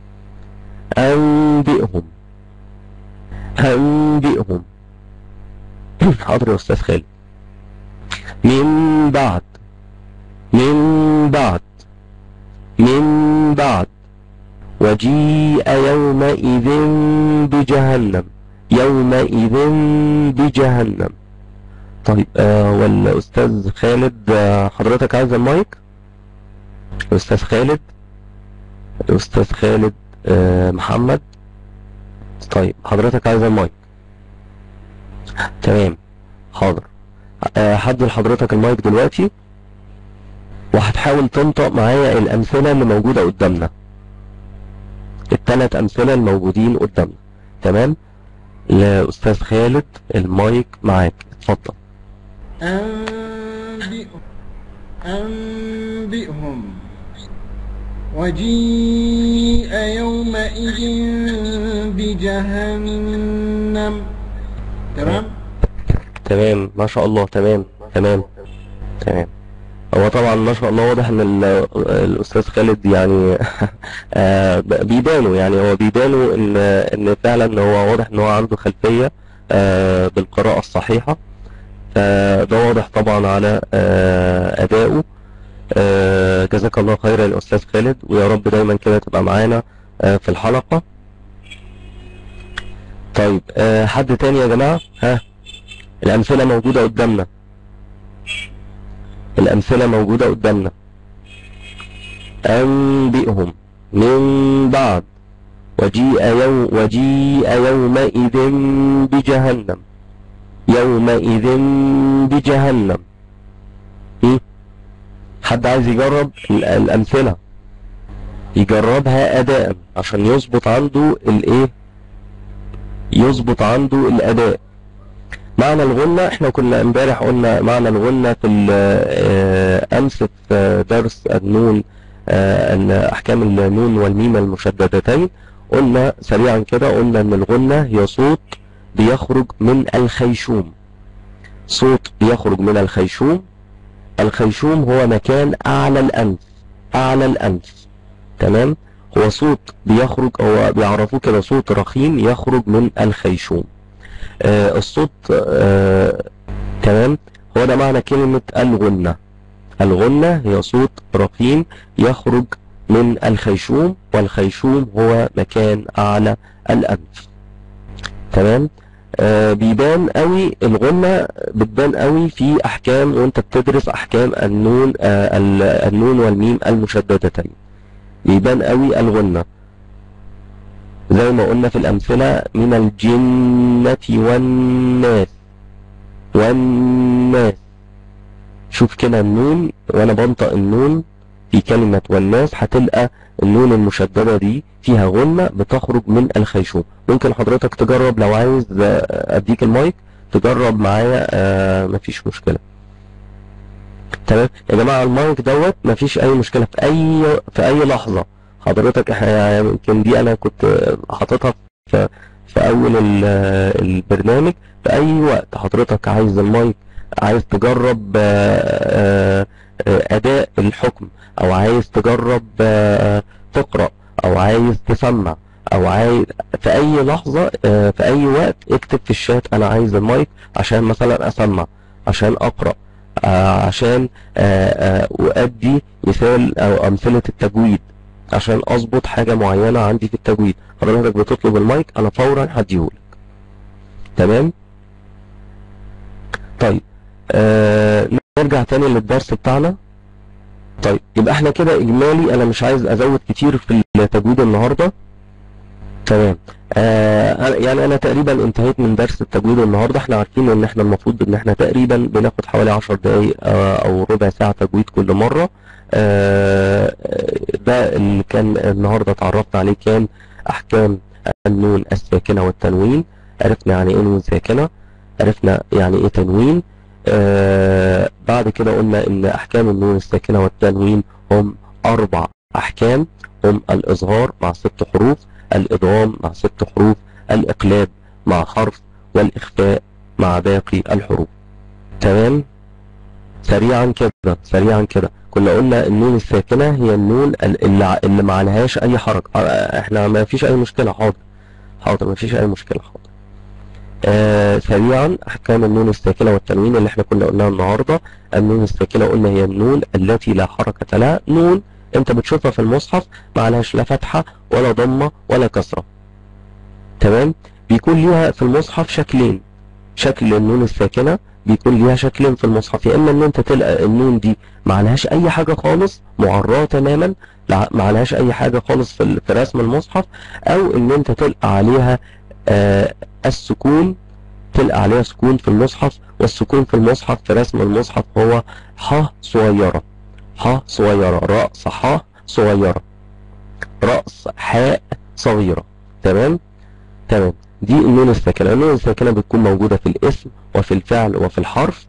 انبئهم انبئهم حاضر يا استاذ خالد من بعد من بعد من بعد وجيء يومئذ بجهنم يومئذ بجهنم طيب آه والأستاذ خالد آه حضرتك عايز المايك الأستاذ خالد الأستاذ خالد آه محمد طيب حضرتك عايز المايك تمام حاضر آه هدي لحضرتك المايك دلوقتي وهتحاول تنطق معايا الأمثلة اللي موجودة قدامنا الثلاث أمثلة الموجودين قدامنا تمام لأستاذ خالد المايك معاك اتفضل أنبئهم أنبئهم وجيء يومئذ بجهنم تمام تمام ما شاء الله تمام تمام تمام هو طبعا ما شاء الله واضح ان ال- الاستاذ خالد يعني آه، بيبانوا يعني هو بيبانوا ان ان فعلا هو واضح ان هو عنده خلفيه آه، بالقراءه الصحيحه فده واضح طبعا على آه، ادائه آه، جزاك الله خيرا يا استاذ خالد ويا رب دايما كده تبقى معانا آه، في الحلقه طيب آه، حد تاني يا جماعه ها الامثله موجوده قدامنا الأمثلة موجودة قدامنا أنبئهم من بعد وجيء يوم وجيء يومئذ بجهنم يومئذ بجهنم إيه؟ حد عايز يجرب ال- الأمثلة يجربها أداء عشان يظبط عنده الإيه يظبط عنده الأداء معنى الغنة احنا كنا امبارح قلنا معنى الغنة في ال- آه، امس في آه، درس النون آه، ال- احكام النون والميم المشددتين قلنا سريعا كده قلنا ان الغنة هي صوت بيخرج من الخيشوم صوت بيخرج من الخيشوم الخيشوم هو مكان اعلى الانف اعلى الانف تمام هو صوت بيخرج هو بيعرفوه كده صوت رخيم يخرج من الخيشوم آه الصوت آه تمام هو ده معنى كلمة الغنة الغنة هي صوت رقيم يخرج من الخيشوم والخيشوم هو مكان أعلى الأنف تمام آه بيبان قوي الغنة بتبان قوي في أحكام وأنت بتدرس أحكام النون آه ال- النون والميم المشددتين بيبان قوي الغنة زي ما قلنا في الأمثلة من الجنة والناس والناس شوف كده النون وأنا بنطق النون في كلمة والناس هتلقى النون المشددة دي فيها غنة بتخرج من الخيشوم ممكن حضرتك تجرب لو عايز آه، أديك المايك تجرب معايا آه، مفيش مشكلة تمام يا جماعة المايك دوت مفيش أي مشكلة في أي في أي لحظة حضرتك إحنا- يعني يمكن دي أنا كنت حاططها في في أول ال- البرنامج في أي وقت حضرتك عايز المايك عايز تجرب آه، آه، أداء الحكم أو عايز تجرب آه، تقرأ أو عايز تسمع أو عايز في أي لحظة آه، في أي وقت اكتب في الشات أنا عايز المايك عشان مثلا أسمع عشان أقرأ آه، عشان آه، آه، أؤدي مثال أو أمثلة التجويد عشان أظبط حاجة معينة عندي في التجويد حضرتك بتطلب المايك أنا فورا هديهولك تمام طيب آه نرجع تاني للدرس بتاعنا طيب يبقى احنا كده اجمالي انا مش عايز ازود كتير في التجويد النهارده تمام آه أنا- يعني انا تقريبا انتهيت من درس التجويد النهارده احنا عارفين ان احنا المفروض ان احنا تقريبا بناخد حوالي 10 دقايق آه او ربع ساعه تجويد كل مره آه ده اللي كان النهارده اتعرفنا عليه كان احكام النون الساكنه والتنوين عرفنا يعني ايه نون ساكنه عرفنا يعني ايه تنوين آه بعد كده قلنا ان احكام النون الساكنه والتنوين هم اربع احكام هم الاظهار مع ست حروف الادغام مع ست حروف الاقلاب مع حرف والاخفاء مع باقي الحروف تمام سريعا كده سريعا كده كنا قلنا النون الساكنه هي النون ال- اللي, اللي ما عليهاش اي حركه آه، احنا ما فيش اي مشكله حاضر حاضر ما فيش اي مشكله حاضر آه سريعا احكام النون الساكنه والتنوين اللي احنا كنا قلناها النهارده النون الساكنه قلنا هي النون التي لا حركه لها نون انت بتشوفها في المصحف ما عليهاش لا فتحه ولا ضمه ولا كسره تمام بيكون ليها في المصحف شكلين شكل النون الساكنه بيكون ليها شكلين في المصحف يا اما ان انت تلقى النون دي ما عليهاش اي حاجه خالص معراه تماما لا- ما عليهاش اي حاجه خالص في ال- في رسم المصحف او ان انت تلقى عليها آه السكون تلقى عليها سكون في المصحف والسكون في المصحف في رسم المصحف هو ح صغيرة ح صغيرة رأس ح صغيرة رأس حاء صغيرة تمام تمام دي النون الساكنة النون الساكنة بتكون موجودة في الاسم وفي الفعل وفي الحرف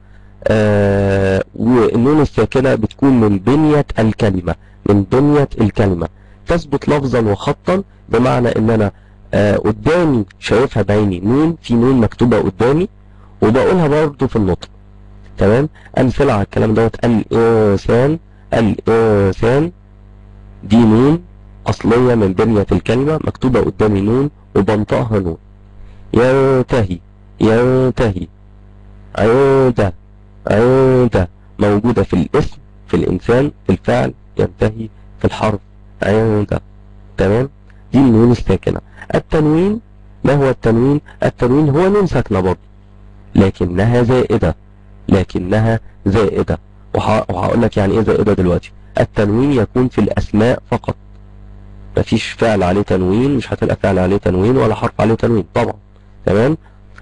آه والنون الساكنة بتكون من بنية الكلمة من بنية الكلمة تثبت لفظا وخطا بمعنى ان انا آه قدامي شايفها بعيني نون في نون مكتوبة قدامي وبقولها برضه في النطق تمام امثلة على الكلام دوت الانسان الانسان دي نون اصلية من بنية الكلمة مكتوبة قدامي نون وبنطقها نون ينتهي ينتهي عند عند موجودة في الاسم في الانسان في الفعل ينتهي في الحرف عند تمام دي النون الساكنة التنوين ما هو التنوين التنوين هو نون ساكنة برضه لكنها زائدة لكنها زائدة وه- وهقول لك يعني ايه زائدة دلوقتي التنوين يكون في الاسماء فقط مفيش فعل عليه تنوين مش هتلقى فعل عليه تنوين ولا حرف عليه تنوين طبعا تمام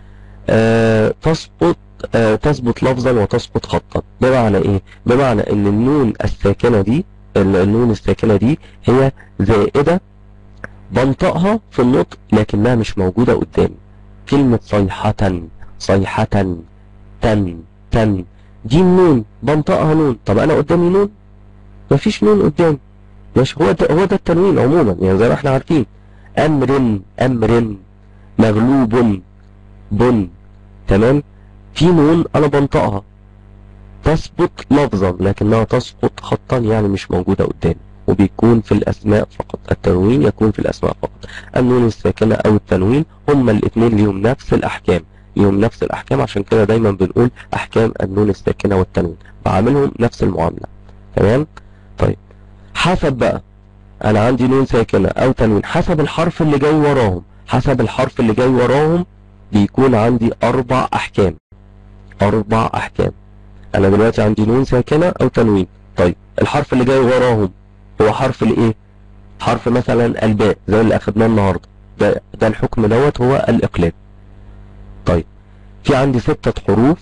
آه تثبت آه تثبت لفظا وتسقط خطا بمعنى ايه بمعنى ان النون الساكنة دي ال- النون الساكنة دي هي زائدة بنطقها في النطق لكنها مش موجودة قدامي كلمة صيحة صيحة تن تن دي النون بنطقها نون طب انا قدامي نون مفيش نون قدامي ماشي هو ده هو ده التنوين عموما يعني زي ما احنا عارفين امر امر مغلوب بن تمام في نون انا بنطقها تثبت لفظا لكنها تسقط خطا يعني مش موجودة قدامي وبيكون في الأسماء فقط التنوين يكون في الأسماء فقط النون الساكنة أو التنوين هما الاثنين ليهم نفس الأحكام ليهم نفس الأحكام عشان كده دايما بنقول أحكام النون الساكنة والتنوين بعملهم نفس المعاملة تمام طيب حسب بقى أنا عندي نون ساكنة أو تنوين حسب الحرف اللي جاي وراهم حسب الحرف اللي جاي وراهم بيكون عندي أربع أحكام أربع أحكام أنا دلوقتي عندي نون ساكنة أو تنوين طيب الحرف اللي جاي وراهم هو حرف الإيه؟ حرف مثلا الباء زي اللي أخدناه النهاردة ده, ده الحكم دوت هو الإقلاب طيب في عندي ستة حروف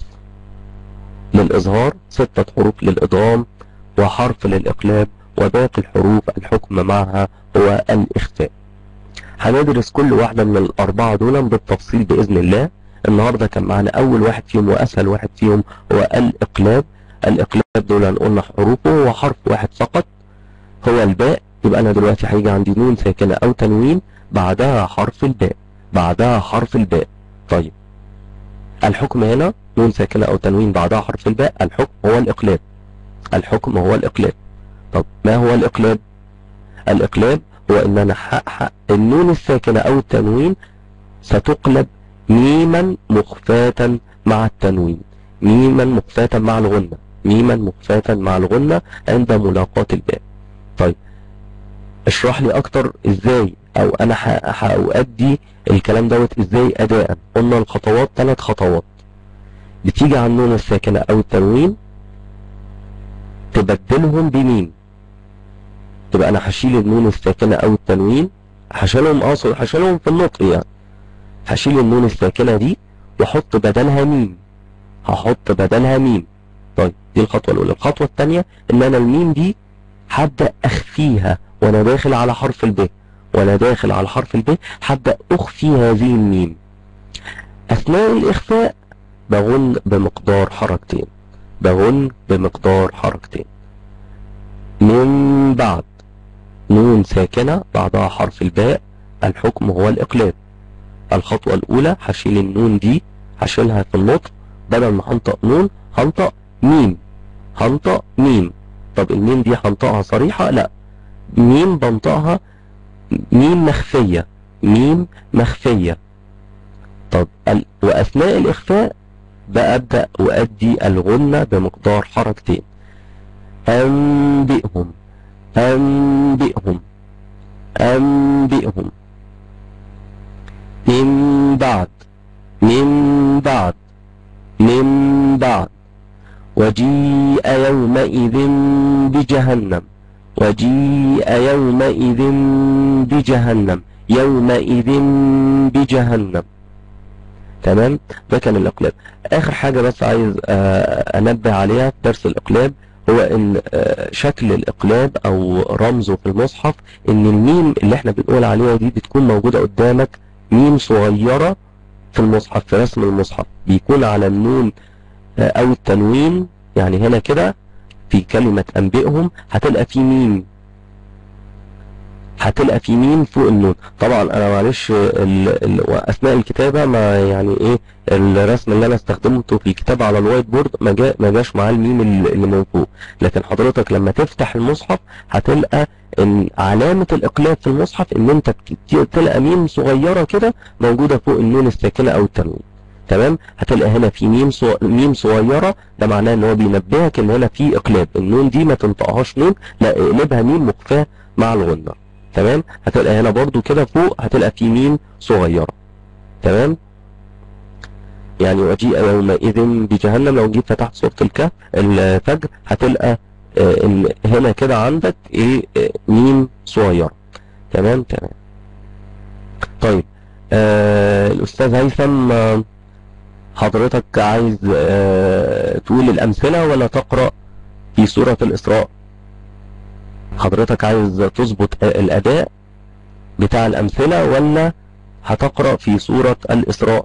للإظهار ستة حروف للإدغام وحرف للإقلاب وباقي الحروف الحكم معها هو الإخفاء هندرس كل واحدة من الأربعة دول بالتفصيل بإذن الله النهاردة كان معانا أول واحد فيهم وأسهل واحد فيهم هو الإقلاب الإقلاب دول هنقولنا حروفه هو حرف واحد فقط هو الباء يبقى أنا دلوقتي هيجي عندي نون ساكنة أو تنوين بعدها حرف الباء بعدها حرف الباء طيب الحكم هنا نون ساكنة أو تنوين بعدها حرف الباء الحكم هو الإقلاب الحكم هو الإقلاب طب ما هو الإقلاب الإقلاب هو إن أنا حق النون الساكنة أو التنوين ستقلب ميما مخفاة مع التنوين ميما مخفاة مع الغنة ميما مخفاة مع الغنة عند ملاقاة الباء طيب اشرح لي اكتر ازاي او انا ح- هأؤدي الكلام دوت ازاي اداء قلنا الخطوات ثلاث خطوات بتيجي على النون الساكنة او التنوين تبدلهم بميم تبقى انا هشيل النون الساكنة او التنوين هشيلهم اقصد هشيلهم في النطق يعني هشيل النون الساكنة دي واحط بدلها ميم هحط بدلها ميم طيب دي الخطوة الأولى الخطوة الثانية إن أنا الميم دي هبدأ أخفيها وأنا داخل على حرف الب وأنا داخل على حرف الب هبدأ أخفي هذه الميم أثناء الإخفاء بغن بمقدار حركتين بغن بمقدار حركتين من بعد نون ساكنة بعدها حرف الباء الحكم هو الإقلاب الخطوة الأولى هشيل النون دي هشيلها في النطق بدل ما هنطق نون هنطق ميم هنطق ميم طب الميم دي هنطقها صريحة لا ميم بنطقها ميم مخفية ميم مخفية طب ال... وأثناء الإخفاء بأبدأ أؤدي الغنة بمقدار حركتين أنبئهم أنبئهم أنبئهم من بعد من بعد من بعد وجيء يومئذ بجهنم وجيء يومئذ بجهنم يومئذ بجهنم تمام ده كان الإقلاب آخر حاجة بس عايز آه، أنبه عليها في درس الإقلاب هو إن آه، شكل الإقلاب أو رمزه في المصحف إن الميم اللي إحنا بنقول عليها دي بتكون موجودة قدامك ميم صغيرة في المصحف في رسم المصحف بيكون على النون آه، او التنوين يعني هنا كده في كلمة انبئهم هتلقى في ميم هتلقى في ميم فوق النون طبعا انا معلش ال... ال... اثناء الكتابة ما يعني ايه الرسم اللي انا استخدمته في الكتابة على الوايت بورد ما, جا... ما جاش معاه الميم اللي اللي من فوق لكن حضرتك لما تفتح المصحف هتلقى ان علامة الاقلاب في المصحف ان انت بت- تلقى ميم صغيرة كده موجودة فوق النون الساكنة او التنوين تمام هتلقى هنا في ميم صو... ميم صغيرة ده معناه ان هو بينبهك ان هنا في اقلاب النون دي ما تنطقهاش نون لا اقلبها ميم مخفاة مع الغنة تمام هتلقى هنا برضو كده فوق هتلقى في ميم صغيرة تمام يعني وجيء يومئذ بجهنم لو جيت فتحت سورة الكهف الفجر هتلقى آه، ان هنا كده عندك ايه آه، ميم صغيرة تمام تمام طيب آه الاستاذ هيثم آه، حضرتك عايز آه تقول الامثلة ولا تقرأ في سورة الاسراء حضرتك عايز تظبط آه، الاداء بتاع الامثلة ولا هتقرأ في سورة الاسراء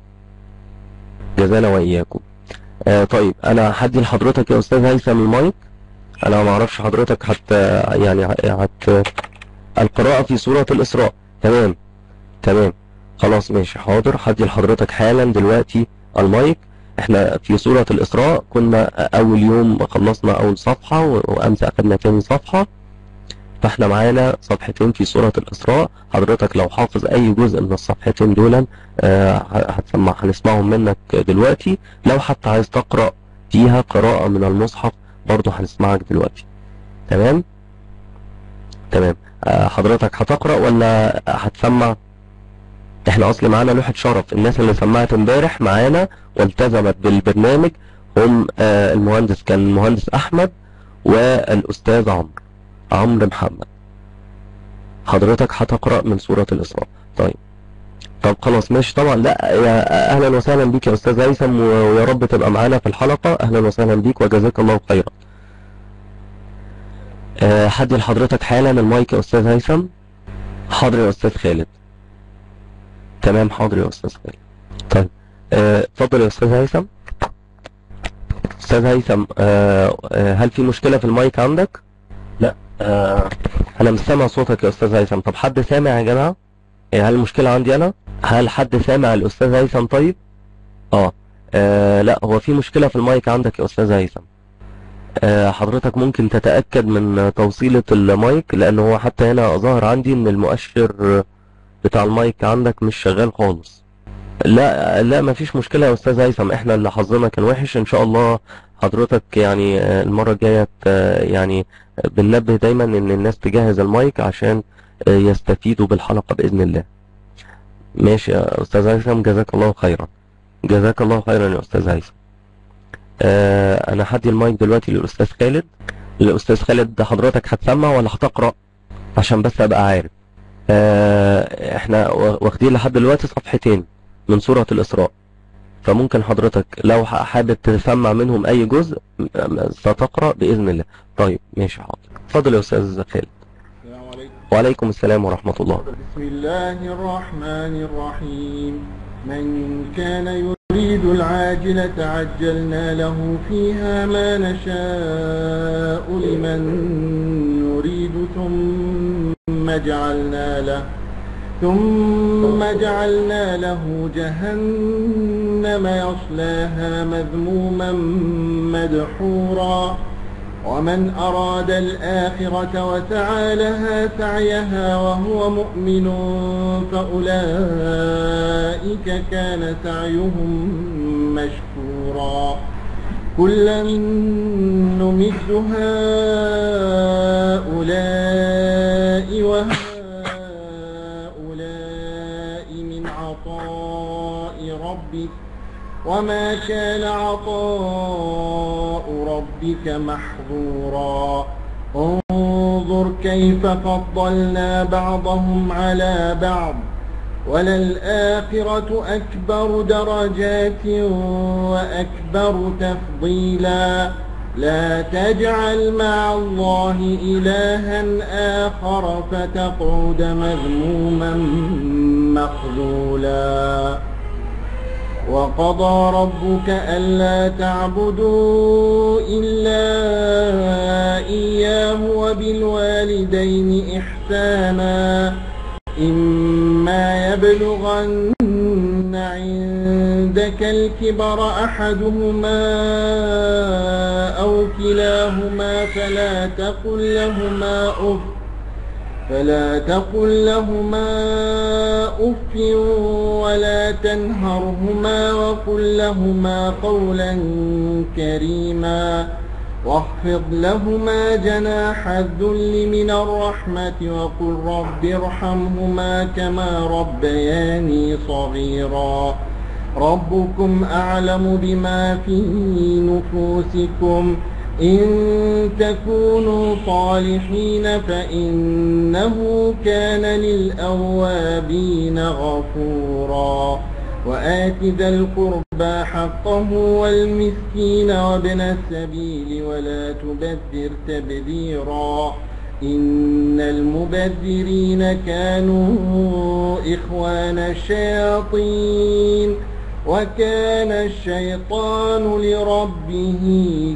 جزانا واياكم آه طيب انا هدي لحضرتك يا استاذ هيثم المايك انا ما اعرفش حضرتك حتى يعني هت القراءة في سورة الاسراء تمام تمام خلاص ماشي حاضر هدي لحضرتك حالا دلوقتي المايك احنا في سورة الاسراء كنا اول يوم خلصنا اول صفحة و- وامس اخدنا تاني صفحة فاحنا معانا صفحتين في سورة الاسراء حضرتك لو حافظ اي جزء من الصفحتين دول آه، هتسمع هنسمعهم منك دلوقتي لو حتى عايز تقرأ فيها قراءة من المصحف برضه هنسمعك دلوقتي تمام تمام آه، حضرتك هتقرأ ولا هتسمع احنا اصل معانا لوحة شرف الناس اللي سمعت امبارح معانا والتزمت بالبرنامج هم آه، المهندس كان المهندس احمد والاستاذ عمرو عمرو محمد حضرتك هتقرأ من سورة الاسراء طيب طب خلاص ماشي طبعا لا يا اهلا وسهلا بيك يا استاذ هيثم و- ويا رب تبقى معانا في الحلقة اهلا وسهلا بيك وجزاك الله خيرا أه حدي لحضرتك حالا المايك يا استاذ هيثم حاضر يا استاذ خالد تمام حاضر يا استاذ خالد طيب آه، اتفضل يا استاذ هيثم استاذ هيثم آه، آه، هل في مشكلة في المايك عندك لا آه، انا مش سامع صوتك يا استاذ هيثم طب حد سامع يا جماعة إيه، هل المشكلة عندي انا هل حد سامع الاستاذ هيثم طيب اه آه، لا هو في مشكلة في المايك عندك يا استاذ هيثم آه، حضرتك ممكن تتأكد من توصيلة المايك لان هو حتى هنا ظاهر عندي ان المؤشر بتاع المايك عندك مش شغال خالص لا لا مفيش مشكلة يا استاذ هيثم احنا اللي حظنا كان وحش ان شاء الله حضرتك يعني آه، المرة الجاية ت- يعني بننبه دايما ان الناس تجهز المايك عشان آه، يستفيدوا بالحلقة بإذن الله ماشي يا أستاذ هيثم جزاك الله خيرا جزاك الله خيرا يا أستاذ هيثم آه، أنا هدي المايك دلوقتي للأستاذ خالد الأستاذ خالد حضرتك هتسمع ولا هتقرأ عشان بس أبقى عارف آه، احنا وا- واخدين لحد دلوقتي صفحتين من سورة الإسراء فممكن حضرتك لو ح- حابب تسمع منهم أي جزء م- م- ستقرأ بإذن الله طيب ماشي حاضر اتفضل يا أستاذ خالد السلام عليكم وعليكم السلام ورحمة الله بسم الله الرحمن الرحيم من كان يريد العاجلة عجلنا له فيها ما نشاء لمن نريد ثم جعلنا له ثم جعلنا له جهنم يصلاها مذموما مدحورا ومن أراد الآخرة وسعى لها سعيها وهو مؤمن فأولئك كان سعيهم مشكورا كلا نمد هؤلاء وهؤلاء من عطاء ربك وما كان عطاء ربك محظورا انظر كيف فضلنا بعضهم على بعض وللآخرة أكبر درجات وأكبر تفضيلا لا تجعل مع الله إلها آخر فتقعد مذموما مخذولا وقضى ربك ألا تعبدوا إلا إياه وبالوالدين إحسانا إما يبلغن عندك الكبر أحدهما أو كلاهما فلا تقل لهما أف فلا تقل لهما أف ولا تنهرهما وقل لهما قولا كريما واخفض لهما جناح الذل من الرحمة وقل رب ارحمهما كما ربياني صغيرا ربكم أعلم بما في نفوسكم إن تكونوا صالحين فإنه كان للأوابين غفورا وآت ذا القربى حقه والمسكين وابن السبيل ولا تبذر تبذيرا إن المبذرين كانوا إخوان الشياطين وكان الشيطان لربه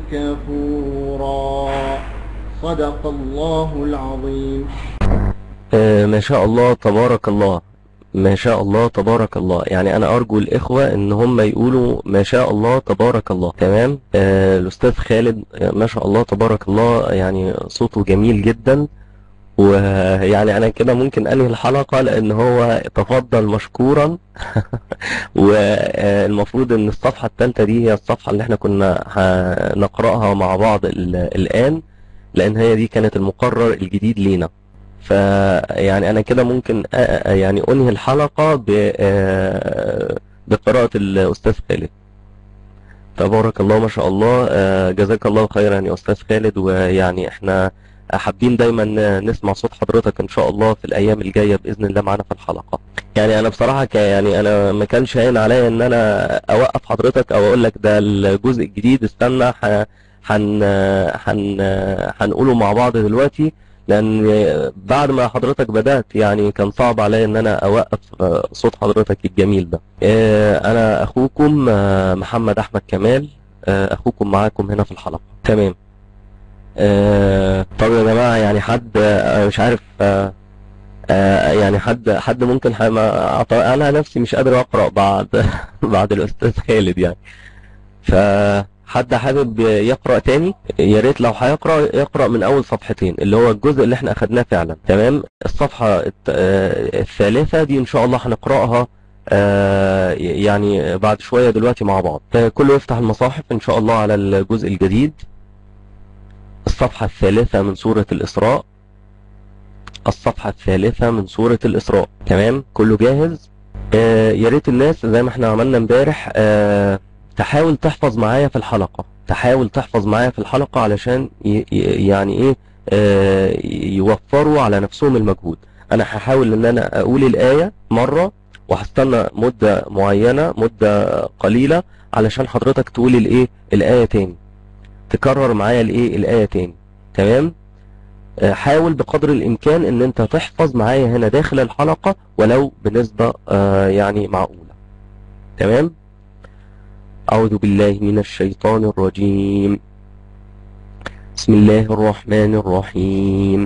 كفورا صدق الله العظيم آه، ما شاء الله تبارك الله ما شاء الله تبارك الله يعني انا ارجو الاخوة ان هم يقولوا ما شاء الله تبارك الله تمام آه الاستاذ خالد آه، ما شاء الله تبارك الله يعني صوته جميل جدا ويعني انا كده ممكن انهي الحلقة لان هو تفضل مشكورا والمفروض ان الصفحة الثالثة دي هي الصفحة اللي احنا كنا هنقرأها مع بعض ال- الان لان هي دي كانت المقرر الجديد لينا فيعني انا كده ممكن أ- أ- يعني انهي الحلقة ب آه، بقراءة الاستاذ خالد تبارك الله ما شاء الله آه، جزاك الله خيرا يا استاذ خالد ويعني احنا حابين دايما نسمع صوت حضرتك ان شاء الله في الايام الجايه باذن الله معانا في الحلقه يعني انا بصراحه ك يعني انا ما كانش هين عليا ان انا اوقف حضرتك او اقول لك ده الجزء الجديد استنى ح- هن هن هنقوله مع بعض دلوقتي لان بعد ما حضرتك بدات يعني كان صعب عليا ان انا اوقف آه، صوت حضرتك الجميل ده آه، انا اخوكم آه، محمد احمد كمال آه، اخوكم معاكم هنا في الحلقه تمام آه، طب يا جماعه يعني حد آه، مش عارف آه، آه، يعني حد حد ممكن ح- ما- أعط- انا نفسي مش قادر اقرا بعد بعد الاستاذ خالد يعني فحد حابب يقرا تاني يا ريت لو هيقرا يقرا من اول صفحتين اللي هو الجزء اللي احنا اخدناه فعلا تمام الصفحه الت- آه، الثالثه دي ان شاء الله هنقراها آه، يعني بعد شوية دلوقتي مع بعض آه، كله يفتح المصاحف إن شاء الله على الجزء الجديد الصفحة الثالثة من سورة الإسراء الصفحة الثالثة من سورة الإسراء تمام كله جاهز آه يا ريت الناس زي ما احنا عملنا امبارح آه تحاول تحفظ معايا في الحلقة تحاول تحفظ معايا في الحلقة علشان ي- ي- يعني ايه آه يوفروا على نفسهم المجهود انا هحاول ان انا اقول الآية مرة وهستنى مدة معينة مدة قليلة علشان حضرتك تقول الايه الآية تاني تكرر معايا الايه الآية تاني تمام آه، حاول بقدر الامكان ان انت تحفظ معايا هنا داخل الحلقة ولو بنسبة آه، يعني معقولة تمام اعوذ بالله من الشيطان الرجيم بسم الله الرحمن الرحيم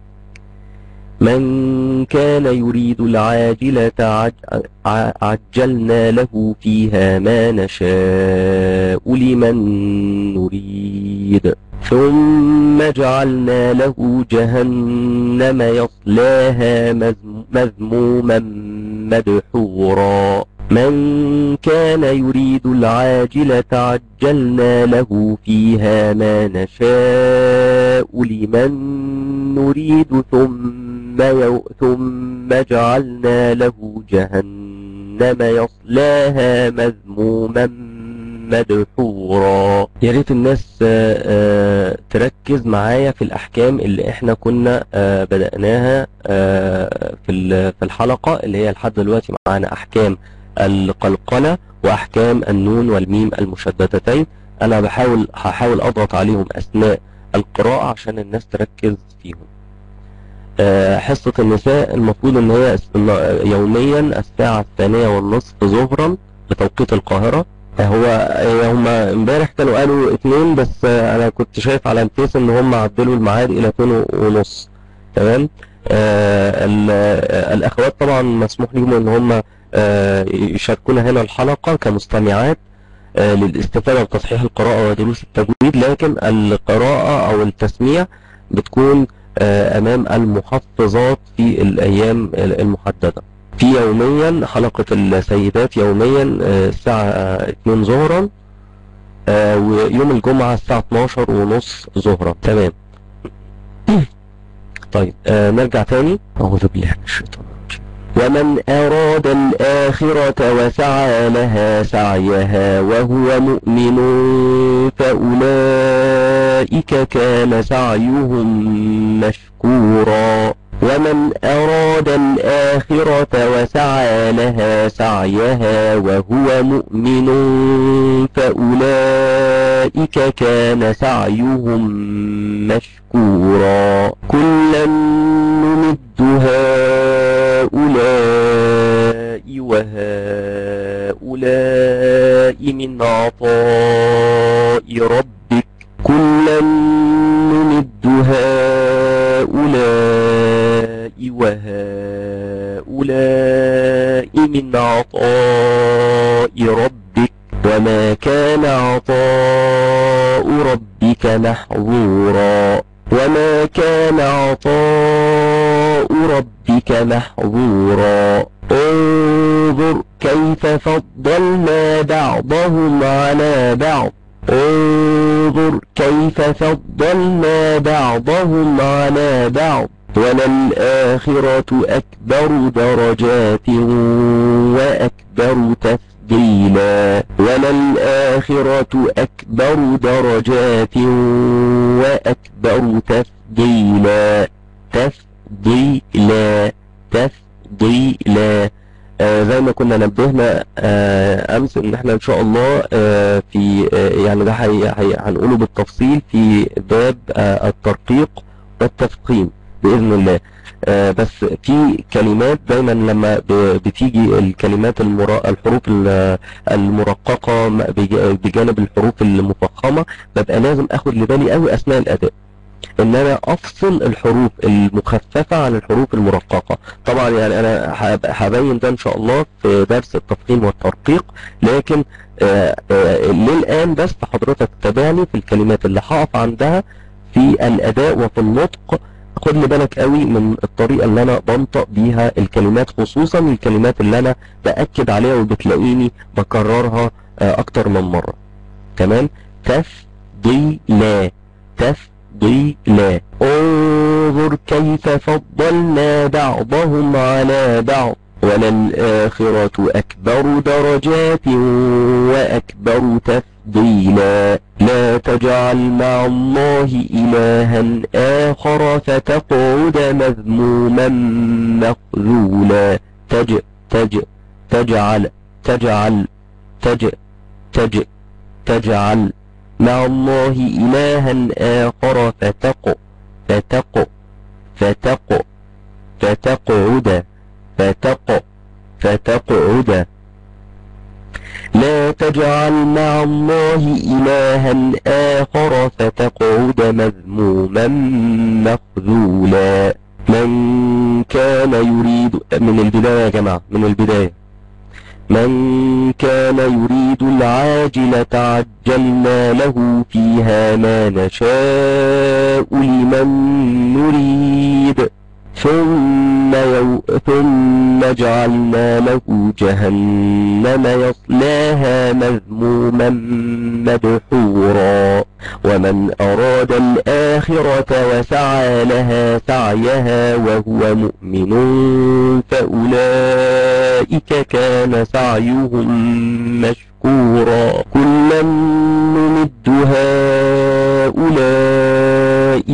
من كان يريد العاجلة عج- ع- عجلنا له فيها ما نشاء لمن نريد ثم جعلنا له جهنم يصلاها مذم- مذموما مدحورا من كان يريد العاجلة عجلنا له فيها ما نشاء لمن نريد ثم يو ثم جعلنا له جهنم يصلاها مذموما مدحورا يا ريت الناس آه، آه، تركز معايا في الأحكام اللي احنا كنا آه، بدأناها آه، في ال- في الحلقة اللي هي لحد دلوقتي معانا أحكام القلقلة وأحكام النون والميم المشددتين أنا بحاول هحاول أضغط عليهم أثناء القراءة عشان الناس تركز فيهم آه، حصة النساء المفروض ان هي اس- إن- يوميا الساعة الثانية والنصف ظهرا بتوقيت القاهرة آه، هو آه، هم امبارح كانوا قالوا اتنين بس آه، انا كنت شايف على الفيس ان هم عدلوا الميعاد الى اتنين ونص تمام آه، ال- آه، الاخوات طبعا مسموح لهم ان هم آه، يشاركونا هنا الحلقة كمستمعات آه، للاستفادة وتصحيح القراءة ودروس التجويد لكن القراءة او التسميع بتكون آه، امام المحفظات في الايام المحددة في يوميا حلقة السيدات يوميا آه، الساعة 2 ظهرا آه، ويوم الجمعة الساعة 12 ونص ظهرا تمام طيب آه، نرجع تاني أعوذ بالله من الشيطان الرجيم ومن أراد الآخرة وسعى لها سعيها وهو مؤمن فأولئك كان سعيهم مشكورا ومن أراد الآخرة وسعى لها سعيها وهو مؤمن فأولئك كان سعيهم مشكورا كلا نمد هؤلاء وهؤلاء من عطاء ربك كلا نمد هؤلاء وهؤلاء من عطاء ربك وما كان عطاء ربك محظورا وما كان عطاء ربك محظورا انظر كيف فضلنا بعضهم على بعض انظر كيف فضلنا بعضهم على بعض وللآخرة أكبر درجات وأكبر تفضيلا وللآخرة أكبر درجات وأكبر تفضيلا تفضيلا تفضيلا آه زي ما كنا نبهنا آه امس ان احنا ان شاء الله آه في آه يعني ده هي- هي- هنقوله بالتفصيل في باب آه الترقيق والتفخيم باذن الله آه بس في كلمات دايما لما ب- بتيجي الكلمات المرا... الحروف ال- المرققه م- بج- بجانب الحروف المفخمه ببقى لازم اخد لبالي قوي اثناء الاداء ان انا افصل الحروف المخففه عن الحروف المرققه طبعا يعني انا هب- هبين ده ان شاء الله في درس التفخيم والترقيق لكن آه، آه، للان بس حضرتك تابعني في الكلمات اللي هقف عندها في الاداء وفي النطق خد لي بالك قوي من الطريقة اللي انا بنطق بيها الكلمات خصوصا الكلمات اللي انا باكد عليها وبتلاقيني بكررها آه، اكتر من مرة تمام تفضيلا تفضيلا انظر كيف فضلنا بعضهم على بعض وللآخرة أكبر درجات وأكبر تفضيلا لا تجعل مع الله إلها آخر فتقعد مذموما مخذولا تج تج تجعل تجعل تج تج تجعل مع الله إلها آخر فتق فتق فتق فتقعد فتق فتقعد لا تجعل مع الله إلها آخر فتقعد مذموما مخذولا من كان يريد من البداية يا جماعة من البداية من كان يريد العاجلة عجلنا له فيها ما نشاء لمن نريد ثم, يو... ثم جعلنا له جهنم يصلاها مذموما مدحورا ومن أراد الآخرة وسعى لها سعيها وهو مؤمن فأولئك كان سعيهم مشكورا كلا نمد هؤلاء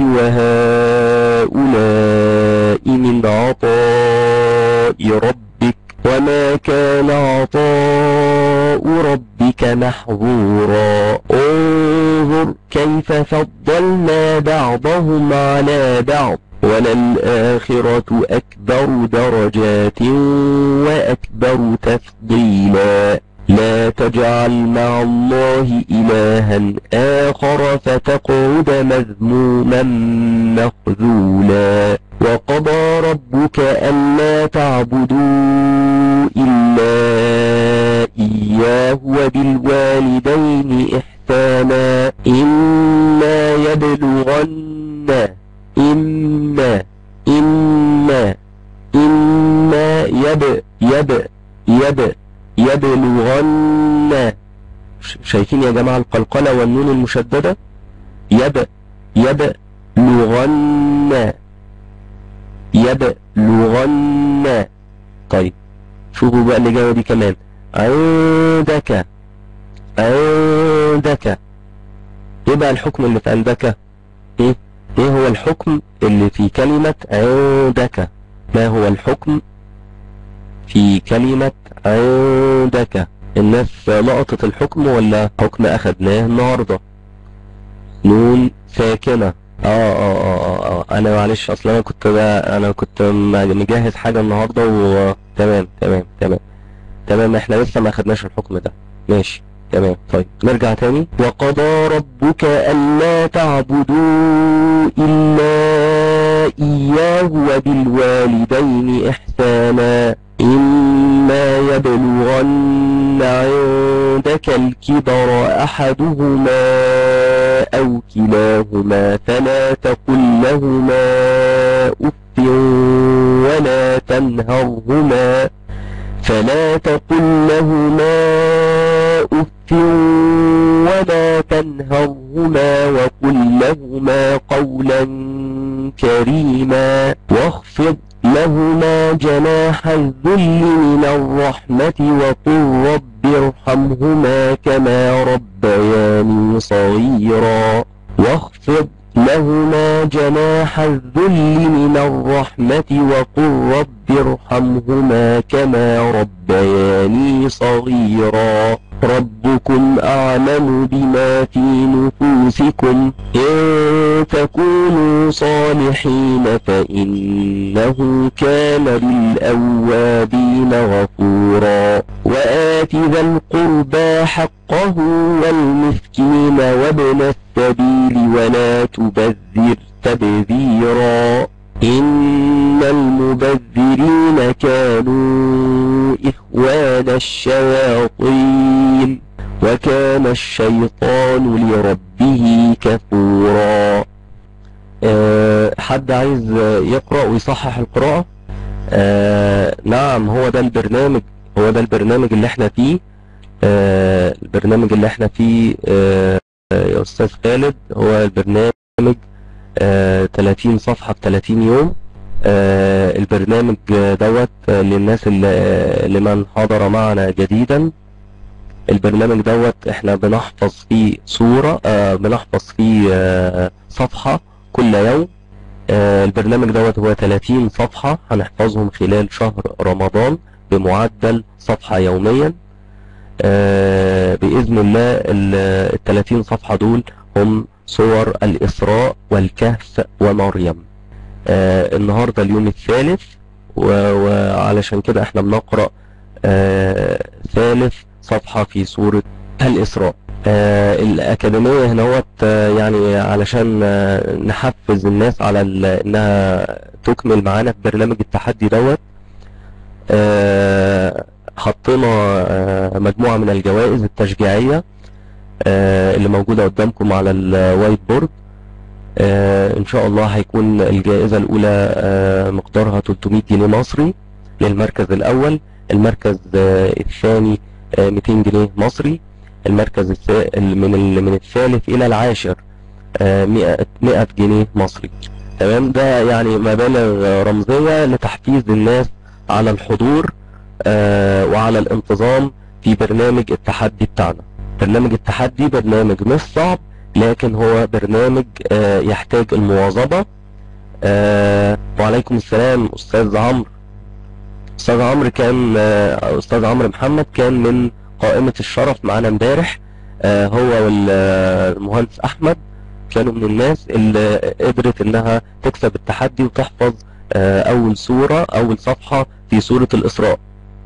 وهؤلاء من عطاء ربك وما كان عطاء ربك محظورا انظر كيف فضلنا بعضهم على بعض وللآخرة أكبر درجات وأكبر تفضيلا لا تجعل مع الله إلها آخر فتقعد مذموما مخذولا وقضى ربك ألا تعبدوا إلا إياه وبالوالدين إحسانا إما يبلغن إما إما إما يب يب يب يبلغن ش- شايفين يا جماعة القلقلة والنون المشددة يب يبلغن يبلغن طيب شوفوا بقى اللي جاية دي كمان عندك عندك ايه بقى الحكم اللي في عندك ايه ايه هو الحكم اللي في كلمة عندك ما هو الحكم في كلمة عندك الناس لقطت الحكم ولا حكم أخدناه النهاردة نون ساكنة اه اه اه اه, آه. انا معلش اصلا انا كنت بقى انا كنت م- مجهز حاجة النهاردة و تمام تمام تمام تمام احنا لسه ما اخدناش الحكم ده ماشي تمام طيب نرجع تاني وقضى ربك ألا تعبدوا إلا إياه وبالوالدين إحسانا إما يبلغن عندك الكبر أحدهما أو كلاهما فلا تقل لهما أف ولا تنهرهما فلا تقل لهما أف ولا تنهرهما وقل لهما قولا كريما واخفض لهما جناح الذل من الرحمة وقل رب ارحمهما كما ربياني صغيرا واخفض لهما جناح الذل من الرحمة وقل رب ارحمهما كما ربياني صغيرا ربكم أعلم بما في نفوسكم إن تكونوا صالحين فإنه كان للأوابين غفورا وآت ذا القربى حقه والمسكين وابن السبيل ولا تبذر تبذيرا إن المبذرين كانوا إخوان الشياطين وكان الشيطان لربه كفورا أه حد عايز آه، يقرأ ويصحح القراءة آه نعم هو ده البرنامج هو ده البرنامج اللي احنا فيه آه البرنامج اللي احنا فيه آه آه، يا أستاذ خالد هو البرنامج آه 30 صفحة في 30 يوم آه البرنامج آه، دوت آه، للناس اللي آه، لمن حضر معنا جديدا البرنامج دوت احنا بنحفظ فيه صورة آه بنحفظ فيه آه صفحة كل يوم آه البرنامج دوت هو 30 صفحة هنحفظهم خلال شهر رمضان بمعدل صفحة يوميا آه بإذن الله ال 30 صفحة دول هم صور الإسراء والكهف ومريم آه النهاردة اليوم الثالث و- وعلشان كده احنا بنقرأ آه ثالث صفحة في سورة الإسراء آه الأكاديمية هنا آه يعني علشان آه نحفز الناس على ال- إنها تكمل معانا في برنامج التحدي دوت آه حطينا آه مجموعة من الجوائز التشجيعية آه اللي موجودة قدامكم على الوايت بورد آه إن شاء الله هيكون الجائزة الأولى آه مقدارها 300 جنيه مصري للمركز الأول المركز آه الثاني آه 200 جنيه مصري المركز الثا- من ال- من الثالث إلى العاشر آه 100 100 جنيه مصري تمام ده يعني مبالغ رمزية لتحفيز الناس على الحضور آه وعلى الانتظام في برنامج التحدي بتاعنا برنامج التحدي برنامج مش صعب لكن هو برنامج آه يحتاج المواظبة آه وعليكم السلام أستاذ عمرو أستاذ عمرو كان آه أستاذ عمرو محمد كان من قائمة الشرف معانا امبارح آه هو والمهندس أحمد كانوا من الناس اللي قدرت إنها تكسب التحدي وتحفظ آه أول سورة أول صفحة في سورة الإسراء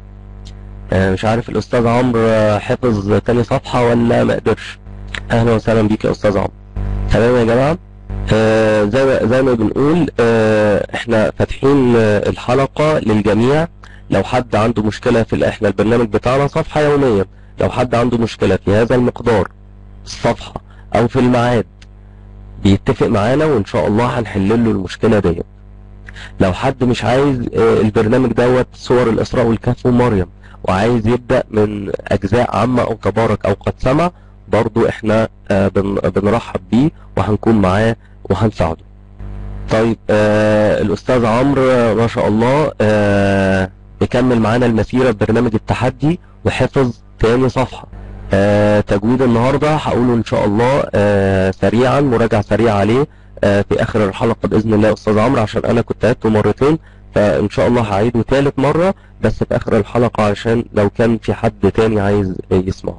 آه مش عارف الأستاذ عمرو آه، حفظ تاني صفحة ولا ما قدرش أهلا وسهلا بيك يا أستاذ عمرو تمام يا جماعة آه زي ما زي ما بنقول آه احنا فاتحين آه الحلقة للجميع لو حد عنده مشكلة في ال- احنا البرنامج بتاعنا صفحة يوميا لو حد عنده مشكلة في هذا المقدار الصفحة او في الميعاد بيتفق معانا وان شاء الله هنحل له المشكلة ديت لو حد مش عايز آه، البرنامج دوت صور الاسراء والكهف ومريم وعايز يبدأ من اجزاء عامة او تبارك او قد سمع برضو احنا آه، بن- بنرحب بيه وهنكون معاه وهنساعده طيب آه الاستاذ عمرو آه، ما شاء الله آه مكمل معانا المسيرة ببرنامج التحدي وحفظ تاني صفحة آه تجويد النهاردة هقوله ان شاء الله آه سريعا مراجعة سريعة عليه آه في اخر الحلقة باذن الله يا استاذ عمرو عشان انا كنت عدته مرتين فان شاء الله هعيده ثالث مرة بس في اخر الحلقة عشان لو كان في حد تاني عايز يسمعه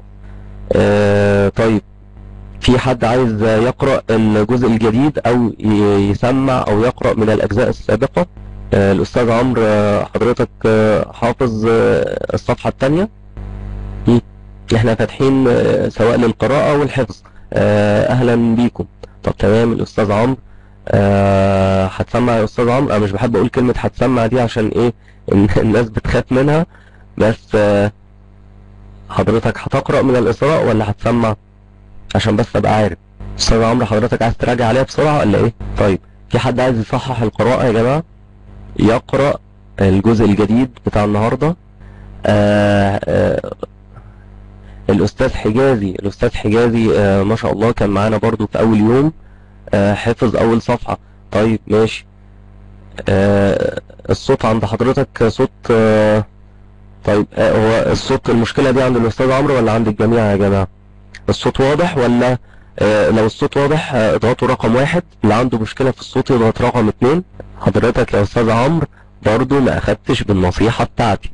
آه طيب في حد عايز يقرأ الجزء الجديد او ي- يسمع او يقرأ من الاجزاء السابقة آه الاستاذ عمرو آه، حضرتك آه، حافظ آه، الصفحة الثانية احنا فاتحين آه، سواء للقراءة والحفظ آه، اهلا بيكم طب تمام الاستاذ عمرو آه، هتسمع يا استاذ عمرو انا مش بحب اقول كلمة هتسمع دي عشان ايه إن الناس بتخاف منها بس آه، حضرتك هتقرأ من الإسراء ولا هتسمع عشان بس ابقى عارف استاذ عمرو حضرتك عايز تراجع عليها بسرعة ولا ايه طيب في حد عايز يصحح القراءة يا جماعة يقرأ الجزء الجديد بتاع النهاردة آه آه الأستاذ حجازي الأستاذ حجازي آه ما شاء الله كان معانا برضو في أول يوم آه حفظ أول صفحة طيب ماشي آه الصوت عند حضرتك صوت آه طيب آه هو الصوت المشكلة دي عند الأستاذ عمرو ولا عند الجميع يا جماعة الصوت واضح ولا آه لو الصوت واضح آه اضغطوا رقم واحد اللي عنده مشكلة في الصوت يضغط رقم اتنين حضرتك يا أستاذ عمرو برضو ما أخدتش بالنصيحة بتاعتي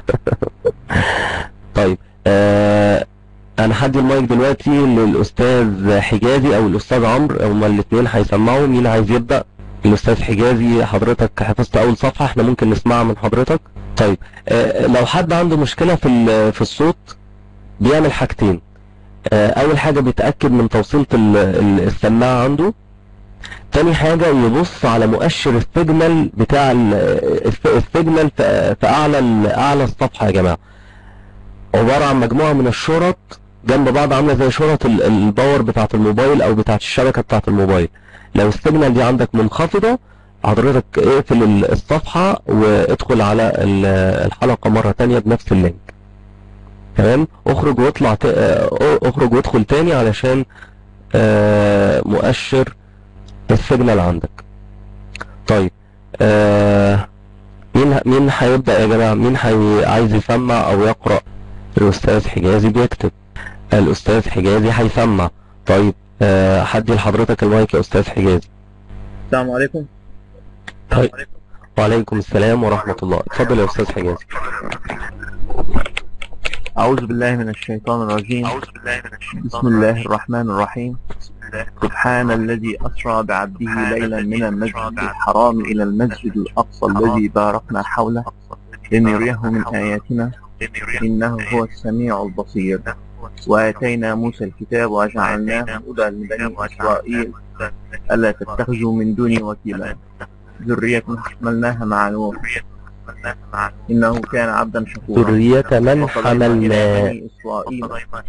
طيب آه انا هدي المايك دلوقتي للاستاذ حجازي او الاستاذ عمرو هما الاثنين هيسمعوا مين عايز يبدا الاستاذ حجازي حضرتك حفظت اول صفحه احنا ممكن نسمعها من حضرتك طيب آه لو حد عنده مشكله في ال- في الصوت بيعمل حاجتين آه اول حاجه بيتاكد من توصيله ال- ال- السماعه عنده تاني حاجة يبص على مؤشر السيجنال بتاع ال- الس- السيجنال في في اعلى ال- اعلى الصفحة يا جماعة عبارة عن مجموعة من الشرط جنب بعض عاملة زي شرط ال- الباور بتاعة الموبايل او بتاعة الشبكة بتاعة الموبايل لو السيجنال دي عندك منخفضة حضرتك اقفل ال- الصفحة وادخل على ال- الحلقة مرة تانية بنفس اللينك تمام اخرج واطلع ت... اه، اخرج وادخل تاني علشان آه، مؤشر السيجنال عندك طيب آه، مين مين هيبدأ يا جماعة مين هي... عايز يسمع او يقرأ الاستاذ حجازي بيكتب الاستاذ حجازي هيسمع طيب آه، هدي لحضرتك المايك يا استاذ حجازي السلام عليكم طيب وعليكم السلام ورحمة الله اتفضل يا استاذ حجازي أعوذ بالله من الشيطان الرجيم بسم الله الرحمن الرحيم سبحان الذي أسرى بعبده ليلا من المسجد الحرام إلى المسجد الأقصى الذي باركنا حوله لنريه من آياتنا إنه هو السميع البصير وآتينا موسى الكتاب وجعلناه هدى لبني إسرائيل ألا تتخذوا من دوني وكيلا ذرية حملناها مع نوح إنه كان عبدا شكورا ذرية من وقضينا إلى حملنا بني إسرائيل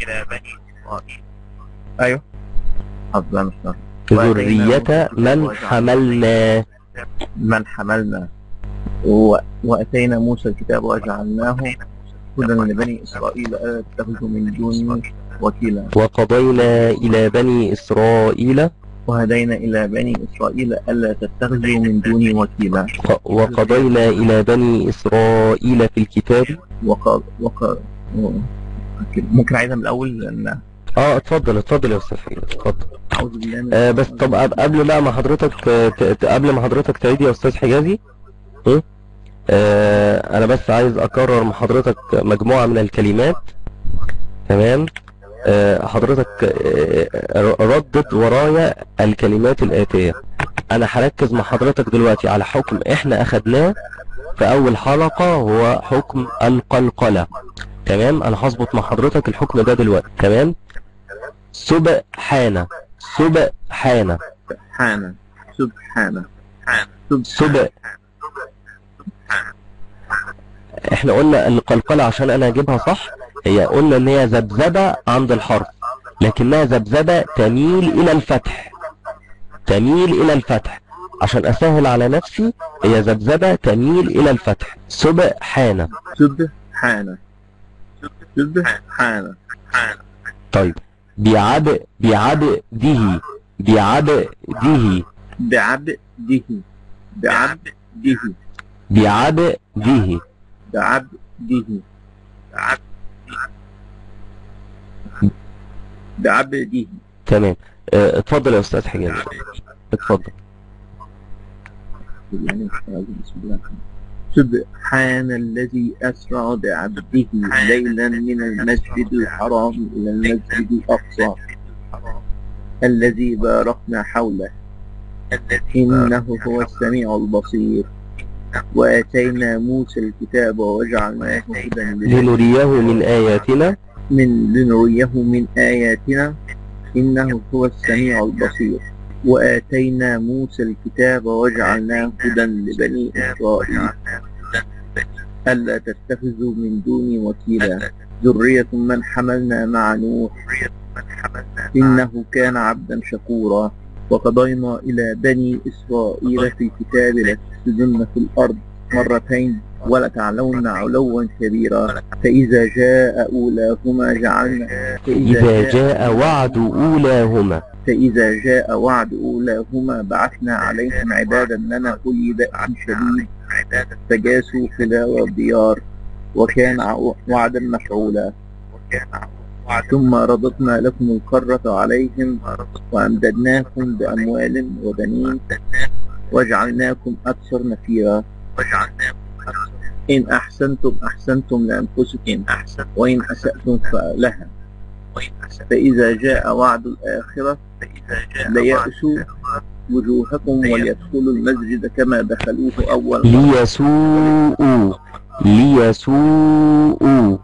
أيوه حفظ أنا مش فاهم. ذرية من حملنا من حملنا و... وأتينا موسى الكتاب وجعلناه هدى لبني إسرائيل ألا تتخذوا من دوني وكيلا وقضينا إلى بني إسرائيل وهدينا إلى بني إسرائيل ألا تتخذوا من دوني وكيلا ق- وقضينا إلى بني إسرائيل في الكتاب وقال وقال ممكن أعيدها من الأول لأن اه اتفضل اتفضل يا استاذ حجازي اتفضل أعوذ بالله من آه بس طب قب- قبل بقى ما حضرتك آه، ت- ت- قبل ما حضرتك تعيد يا استاذ حجازي م? آه انا بس عايز اكرر مع حضرتك مجموعة من الكلمات تمام آه حضرتك آه ردد ورايا الكلمات الآتية انا هركز مع حضرتك دلوقتي على حكم احنا اخدناه في اول حلقة هو حكم القلقلة تمام انا هظبط مع حضرتك الحكم ده دلوقتي تمام سبحانه سبحانه سبحانه سبحانه سب احنا قلنا القلقلة عشان انا اجيبها صح هي قلنا ان هي ذبذبة عند الحرف لكنها ذبذبة تميل الى الفتح تميل الى الفتح عشان اسهل على نفسي هي ذبذبة تميل الى الفتح سبحانه سبحانه سبحانه طيب بعد بعبده بعبده بعبده بعبده بعبده بعبده بعبده تمام اه، اتفضل يا استاذ حجاج اتفضل يعني بسم الله سبحان الذي أسرى بعبده ليلا من المسجد الحرام إلى المسجد الأقصى الذي باركنا حوله إنه هو السميع البصير وآتينا موسى الكتاب وجعلناه هدى لبني لنريه من آياتنا من لنريه من آياتنا إنه هو السميع البصير وآتينا موسى الكتاب وجعلناه هدى لبني إسرائيل ألا تتخذوا من دوني وكيلا ذرية من حملنا مع نوح إنه كان عبدا شكورا وقضينا إلى بني إسرائيل في الكتاب لتفسدن في الأرض مرتين ولتعلون علوا كبيرا فإذا جاء أولاهما جعلنا إذا جاء وعد أولاهما فإذا جاء وعد أولاهما بعثنا عليهم عبادا لنا أولي بأس شديد فجاسوا خلال الديار وكان ع- وعدا مفعولا ثم رددنا لكم الكرة عليهم وأمددناكم بأموال وبنين وجعلناكم أكثر نفيرا إن أحسنتم أحسنتم لأنفسكم وإن أسأتم فلها فإذا جاء وعد الآخرة ليأسوا وجوهكم وليدخلوا المسجد كما دخلوه أول مرة ليسوءوا ليسوءوا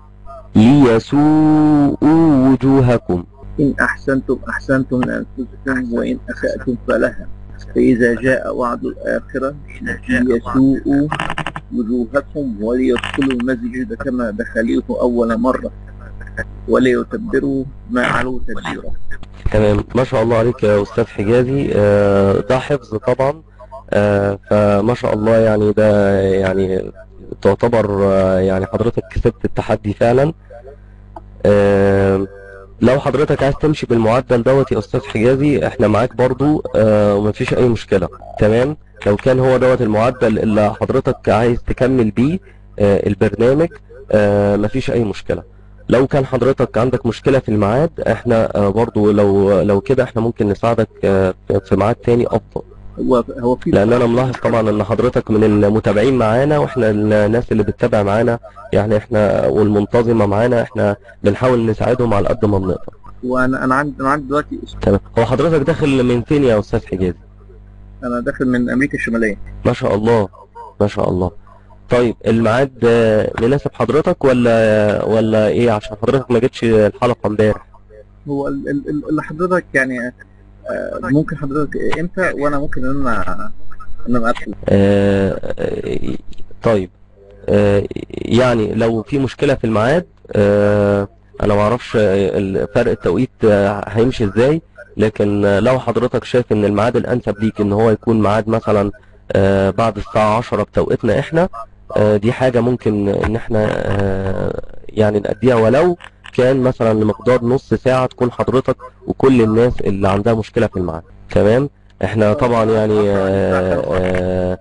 ليسوءوا وجوهكم إن أحسنتم أحسنتم لأنفسكم وإن أسأتم فلها فإذا جاء وعد الآخرة ليسوءوا وجوهكم وليدخلوا المسجد كما دخلوه أول مرة وليتبروا ما علوا تدبيرا تمام ما شاء الله عليك يا أستاذ حجازي آه، ده حفظ طبعا آه، فما شاء الله يعني ده يعني تعتبر آه، يعني حضرتك كسبت التحدي فعلا آه، لو حضرتك عايز تمشي بالمعدل دوت يا استاذ حجازي احنا معاك برضو آه، ومفيش اي مشكلة تمام لو كان هو دوت المعدل اللي حضرتك عايز تكمل بيه آه، البرنامج آه، مفيش اي مشكلة لو كان حضرتك عندك مشكلة في الميعاد احنا آه، برضو لو لو كده احنا ممكن نساعدك آه، في في ميعاد تاني افضل هو هو في لان انا ملاحظ طبعا ان حضرتك من المتابعين معانا واحنا الناس اللي بتتابع معانا يعني احنا والمنتظمة معانا احنا بنحاول نساعدهم على قد ما بنقدر وانا انا عندي انا عندي دلوقتي تمام هو حضرتك داخل من فين يا استاذ حجازي انا داخل من امريكا الشماليه ما شاء الله ما شاء الله طيب الميعاد آه، مناسب حضرتك ولا ولا ايه عشان حضرتك ما جيتش الحلقة امبارح هو ال- ال- ال- اللي حضرتك يعني آه، ممكن حضرتك امتى وانا ممكن ان انا ان انا ادخل آه، آه، طيب آه، يعني لو في مشكلة في الميعاد آه، انا ما اعرفش آه، فرق التوقيت آه، هيمشي ازاي لكن آه، لو حضرتك شايف ان الميعاد الانسب ليك ان هو يكون ميعاد مثلا آه، بعد الساعة 10 بتوقيتنا احنا آه، دي حاجة ممكن ان احنا آه، يعني نأديها ولو كان مثلا لمقدار نص ساعة تكون حضرتك وكل الناس اللي عندها مشكلة في الميعاد تمام احنا طبعا يعني آه، آه،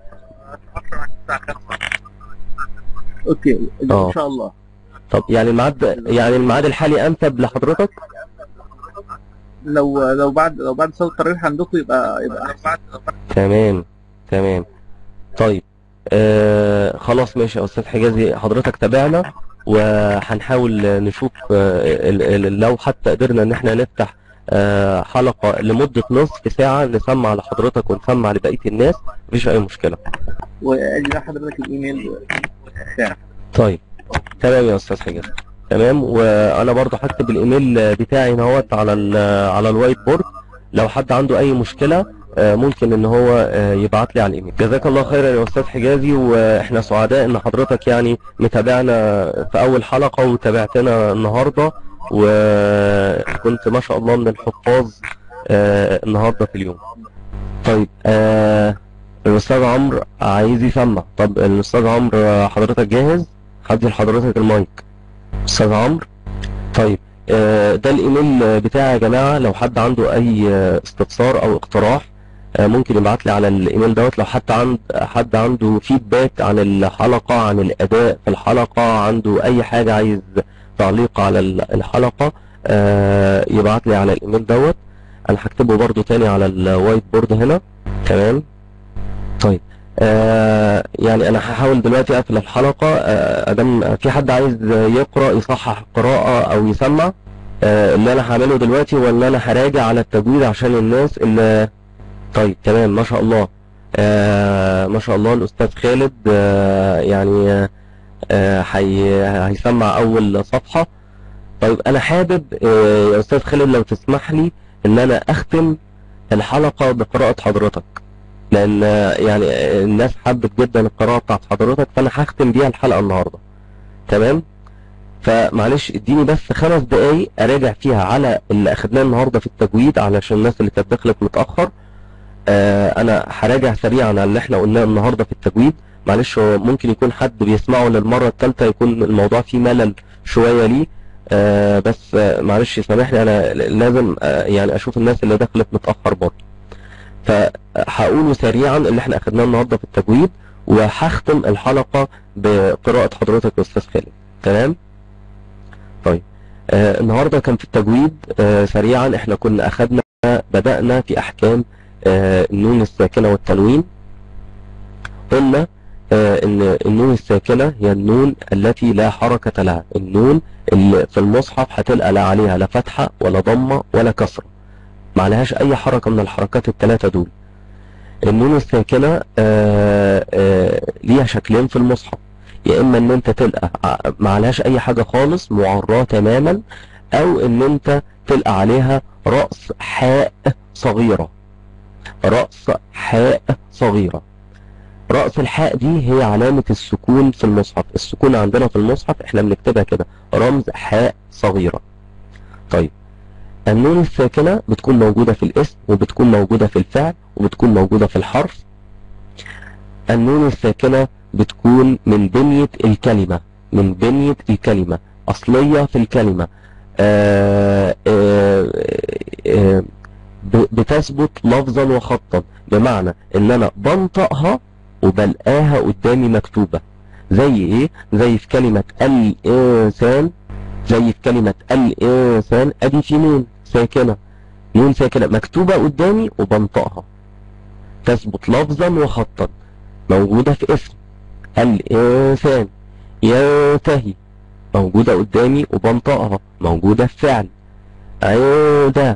اوكي آه. ان شاء الله طب يعني الميعاد يعني الميعاد الحالي انسب لحضرتك لو لو بعد لو بعد صلاه التراويح عندكم يبقى يبقى احسن تمام تمام طيب آه خلاص ماشي يا استاذ حجازي حضرتك تابعنا وهنحاول نشوف آه ال- ال- لو حتى قدرنا ان احنا نفتح آه حلقة لمدة نصف ساعة نسمع لحضرتك ونسمع لبقية الناس مفيش اي مشكلة واجي ده حضرتك الايميل بتاعك طيب تمام يا استاذ حجازي تمام وانا برضو هكتب الايميل بتاعي اهوت على ال على الوايت بورد لو حد عنده اي مشكله آه، ممكن ان هو آه، يبعت لي على الايميل جزاك الله خيرا يا استاذ حجازي واحنا سعداء ان حضرتك يعني متابعنا في اول حلقه وتابعتنا النهارده وكنت ما شاء الله من الحفاظ آه، النهارده في اليوم طيب آه الاستاذ عمرو عايز يسمع طب الاستاذ عمرو آه، حضرتك جاهز هدي لحضرتك المايك استاذ عمرو طيب آه، ده الايميل بتاعي يا جماعه لو حد عنده اي آه، استفسار او اقتراح آه، ممكن يبعت لي على الايميل دوت لو حتى عند حد عنده فيدباك عن الحلقه عن الاداء في الحلقه عنده اي حاجه عايز تعليق على ال- الحلقه آه، يبعت لي على الايميل دوت انا هكتبه برضو تاني على الوايت بورد هنا تمام طيب آه يعني انا هحاول دلوقتي اقفل الحلقه آه، ادام في حد عايز يقرا يصحح قراءه او يسمع آه اللي انا هعمله دلوقتي ولا انا هراجع على التجويد عشان الناس اللي طيب تمام ما شاء الله آه ما شاء الله الاستاذ خالد آه يعني آه هي هيسمع اول صفحه طيب انا حابب آه يا استاذ خالد لو تسمح لي ان انا اختم الحلقه بقراءه حضرتك لان آه، يعني آه، الناس حبت جدا القراءه بتاعت حضرتك فانا هختم بيها الحلقه النهارده تمام فمعلش اديني بس خمس دقايق اراجع فيها على اللي اخدناه النهارده في التجويد علشان الناس اللي كانت دخلت متاخر آه انا هراجع سريعا على اللي احنا قلناه النهارده في التجويد معلش هو ممكن يكون حد بيسمعه للمره الثالثه يكون الموضوع فيه ملل شويه ليه آه بس آه معلش سامحني انا لازم آه يعني اشوف الناس اللي دخلت متاخر برضه فهقوله سريعا اللي احنا اخدناه النهارده في التجويد وهختم الحلقه بقراءه حضرتك يا استاذ خالد تمام طيب آه النهارده كان في التجويد آه سريعا احنا كنا اخدنا بدأنا في احكام آه النون الساكنة والتنوين قلنا آه ان النون الساكنة هي النون التي لا حركة لها النون اللي في المصحف هتلقى لا عليها لا فتحة ولا ضمة ولا كسرة ما عليهاش اي حركة من الحركات الثلاثة دول النون الساكنة آه آه ليها شكلين في المصحف يا اما ان انت تلقى ع- ما عليهاش اي حاجة خالص معراه تماما او ان انت تلقى عليها رأس حاء صغيرة رأس حاء صغيرة رأس الحاء دي هي علامة السكون في المصحف السكون عندنا في المصحف احنا بنكتبها كده رمز حاء صغيرة طيب النون الساكنة بتكون موجودة في الاسم وبتكون موجودة في الفعل وبتكون موجودة في الحرف النون الساكنة بتكون من بنية الكلمة من بنية الكلمة أصلية في الكلمة آآ آآ آآ بتثبت لفظا وخطا بمعنى ان انا بنطقها وبلقاها قدامي مكتوبة زي ايه زي في كلمة الانسان زي في كلمة الانسان ادي في نون ساكنة نون ساكنة مكتوبة قدامي وبنطقها تثبت لفظا وخطا موجودة في اسم الانسان ينتهي موجودة قدامي وبنطقها موجودة في فعل عند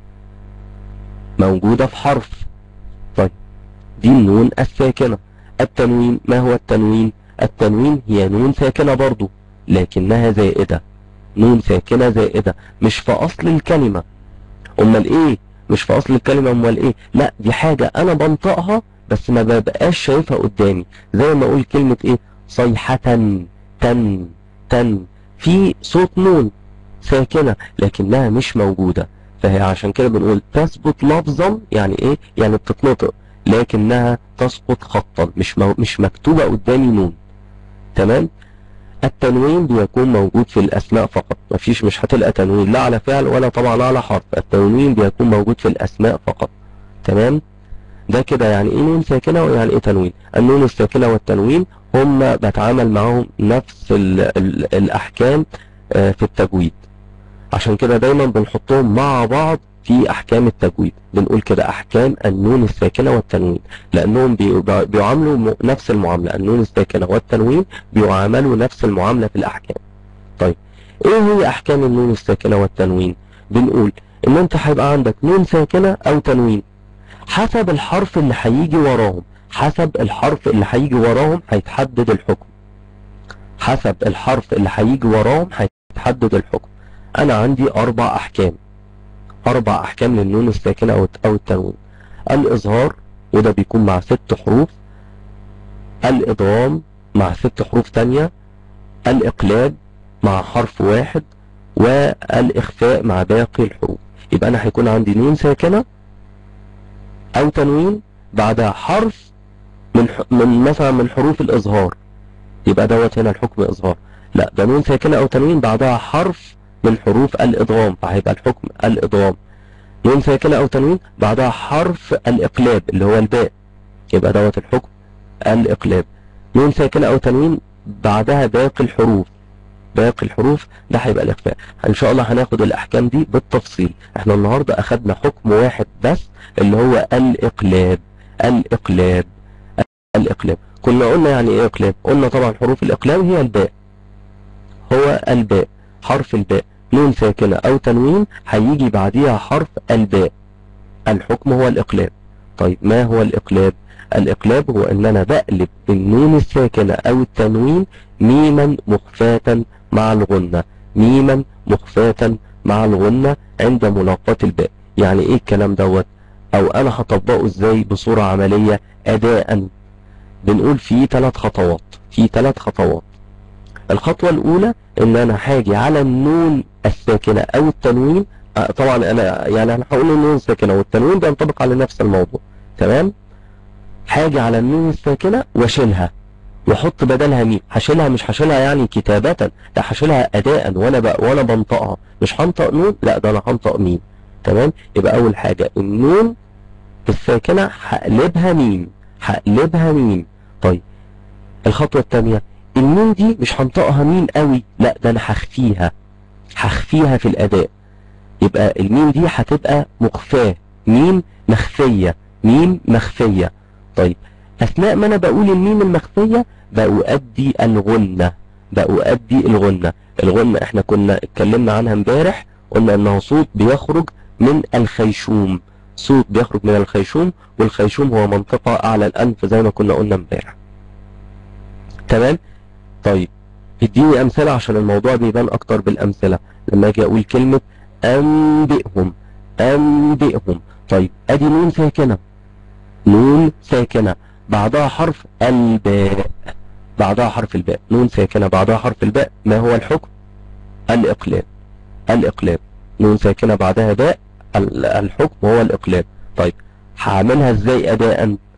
موجودة في حرف طيب دي النون الساكنة التنوين ما هو التنوين التنوين هي نون ساكنة برضو لكنها زائدة نون ساكنة زائدة مش في أصل الكلمة أمال إيه مش في أصل الكلمة أمال إيه لا دي حاجة أنا بنطقها بس ما ببقاش شايفها قدامي زي ما أقول كلمة إيه صيحة تن تن في صوت نون ساكنة لكنها مش موجودة فهي عشان كده بنقول تثبت لفظا يعني ايه يعني بتتنطق لكنها تسقط خطا مش مو مش مكتوبة قدامي نون تمام التنوين بيكون موجود في الاسماء فقط مفيش مش هتلقى تنوين لا على فعل ولا طبعا على حرف التنوين بيكون موجود في الاسماء فقط تمام ده كده يعني ايه نون ساكنة ويعني ايه تنوين النون الساكنة والتنوين هم بتعامل معاهم نفس ال ال الاحكام في التجويد عشان كده دايما بنحطهم مع بعض في احكام التجويد بنقول كده احكام النون الساكنة والتنوين لانهم بيعاملوا نفس المعاملة النون الساكنة والتنوين بيعاملوا نفس المعاملة في الاحكام طيب ايه هي احكام النون الساكنة والتنوين بنقول ان انت هيبقى عندك نون ساكنة او تنوين حسب الحرف اللي هيجي وراهم حسب الحرف اللي هيجي وراهم هيتحدد الحكم حسب الحرف اللي هيجي وراهم هيتحدد الحكم انا عندي اربع احكام اربع احكام للنون الساكنة او التنوين الاظهار وده بيكون مع ست حروف الادغام مع ست حروف تانية الاقلاب مع حرف واحد والاخفاء مع باقي الحروف يبقى انا هيكون عندي نون ساكنة او تنوين بعدها حرف من ح... من مثلا من حروف الاظهار يبقى دوت هنا الحكم اظهار لا ده نون ساكنة او تنوين بعدها حرف من حروف الادغام فهيبقى الحكم الادغام نون ساكنة او تنوين بعدها حرف الاقلاب اللي هو الباء يبقى دوت الحكم الاقلاب نون ساكنة او تنوين بعدها باقي الحروف باقي الحروف ده هيبقى الاخفاء ان شاء الله هناخد الاحكام دي بالتفصيل احنا النهاردة اخدنا حكم واحد بس اللي هو الاقلاب الاقلاب الاقلاب كنا قلنا يعني ايه اقلاب قلنا طبعا حروف الاقلاب هي الباء هو الباء حرف الباء نون ساكنة او تنوين هيجي بعديها حرف الباء الحكم هو الاقلاب طيب ما هو الاقلاب الاقلاب هو ان انا بقلب النون الساكنة او التنوين ميما مخفاة مع الغنة ميما مخفاة مع الغنة عند ملاقاة الباء يعني ايه الكلام دوت او انا هطبقه ازاي بصورة عملية اداء بنقول في ثلاث خطوات في ثلاث خطوات الخطوة الاولى ان انا هاجي على النون الساكنة او التنوين آه طبعا انا يعني انا هقول النون الساكنة والتنوين بينطبق على نفس الموضوع تمام هاجي على النون الساكنة واشيلها واحط بدلها ميم هشيلها مش هشيلها يعني كتابة لا هشيلها اداء وانا بقى وانا بنطقها مش هنطق نون لا ده انا هنطق ميم تمام يبقى اول حاجة النون الساكنة هقلبها ميم هقلبها ميم طيب الخطوة الثانية الميم دي مش هنطقها ميم قوي لا ده انا هخفيها هخفيها في الاداء يبقى الميم دي هتبقى مخفاة ميم مخفية ميم مخفية طيب اثناء ما انا بقول الميم المخفية بأؤدي الغنة بأؤدي الغنة الغنة احنا كنا اتكلمنا عنها امبارح قلنا انه صوت بيخرج من الخيشوم صوت بيخرج من الخيشوم والخيشوم هو منطقة اعلى الانف زي ما كنا قلنا امبارح تمام طيب اديني امثلة عشان الموضوع بيبان اكتر بالامثلة لما اجي اقول كلمة انبئهم انبئهم طيب ادي نون ساكنة نون ساكنة بعدها حرف الباء بعدها حرف الباء نون ساكنة بعدها حرف الباء ما هو الحكم الاقلاب الاقلاب نون ساكنة بعدها باء الحكم هو الاقلاب طيب هعملها ازاي اداء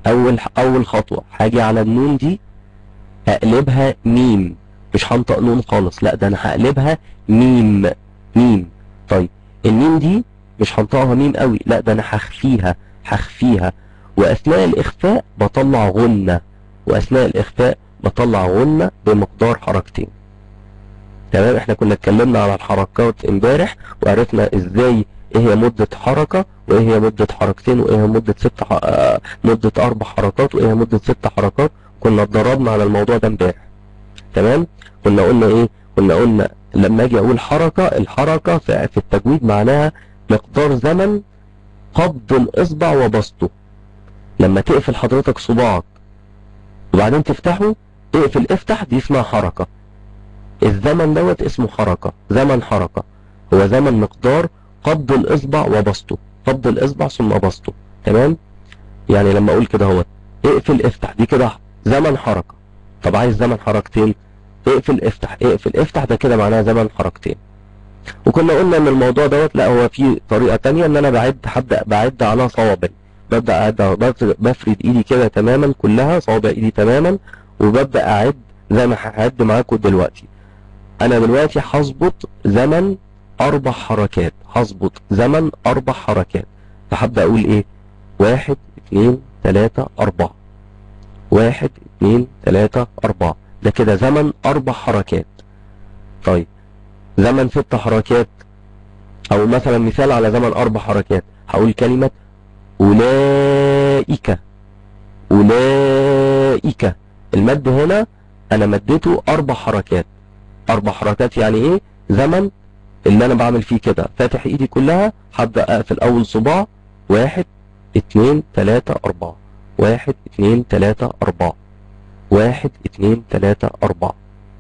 اول اول خطوة هاجي على النون دي اقلبها ميم مش هنطق نون خالص لا ده انا هقلبها ميم ميم طيب الميم دي مش هنطقها ميم قوي لا ده انا هخفيها هخفيها واثناء الاخفاء بطلع غنة واثناء الاخفاء بطلع غنة بمقدار حركتين تمام احنا كنا اتكلمنا على الحركات امبارح وعرفنا ازاي ايه هي مدة حركة وايه هي مدة حركتين وايه هي مدة ست ح... آه، مدة اربع حركات وايه هي مدة ست حركات كنا اتدربنا على الموضوع ده امبارح تمام كنا قلنا ايه كنا قلنا لما اجي اقول حركة الحركة في في التجويد معناها مقدار زمن قبض الاصبع وبسطه لما تقفل حضرتك صباعك وبعدين تفتحه اقفل افتح دي اسمها حركة الزمن دوت اسمه حركة زمن حركة هو زمن مقدار قبض الاصبع وبسطه قبض الاصبع ثم بسطه تمام يعني لما اقول كده اهوت اقفل افتح دي كده زمن حركة طب عايز زمن حركتين اقفل افتح اقفل افتح ده كده معناها زمن حركتين وكنا قلنا ان الموضوع دوت لا هو في طريقة تانية ان انا بعد هبدأ بعد على صوابعي ببدأ أعد بفرد بفرد ايدي كده تماما كلها صوابع ايدي تماما وببدأ اعد زي ما هعد معاكم دلوقتي انا دلوقتي هظبط زمن اربع حركات هظبط زمن اربع حركات فهبدأ اقول ايه واحد اتنين تلاتة اربعة واحد اتنين تلاتة اربعة ده كده زمن اربع حركات طيب زمن ست حركات او مثلا مثال على زمن اربع حركات هقول كلمة اولئك اولئك المد هنا انا مديته اربع حركات اربع حركات يعني ايه زمن اللي انا بعمل فيه كده فاتح ايدي كلها هبدأ اقفل اول صباع واحد اتنين تلاتة اربعة واحد اتنين تلاتة اربعة واحد اتنين تلاتة اربعة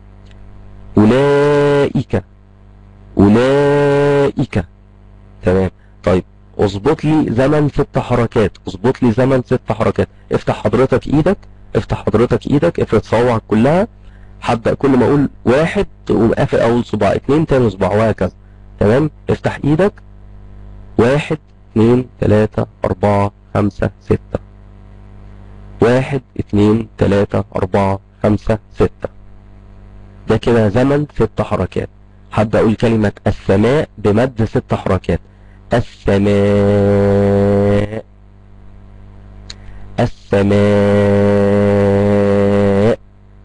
اولئك اولئك تمام طيب اظبط لي زمن ست حركات اظبط لي زمن ست حركات افتح حضرتك ايدك افتح حضرتك ايدك افرد صوابعك كلها هبدأ كل ما اقول واحد تقوم قافل اول صباع اتنين تاني صباع وهكذا تمام افتح ايدك واحد اتنين تلاتة اربعة خمسة ستة واحد اتنين تلاتة اربعة خمسة ستة ده كده زمن ست حركات هبدأ اقول كلمة السماء بمد ست حركات السماء السماء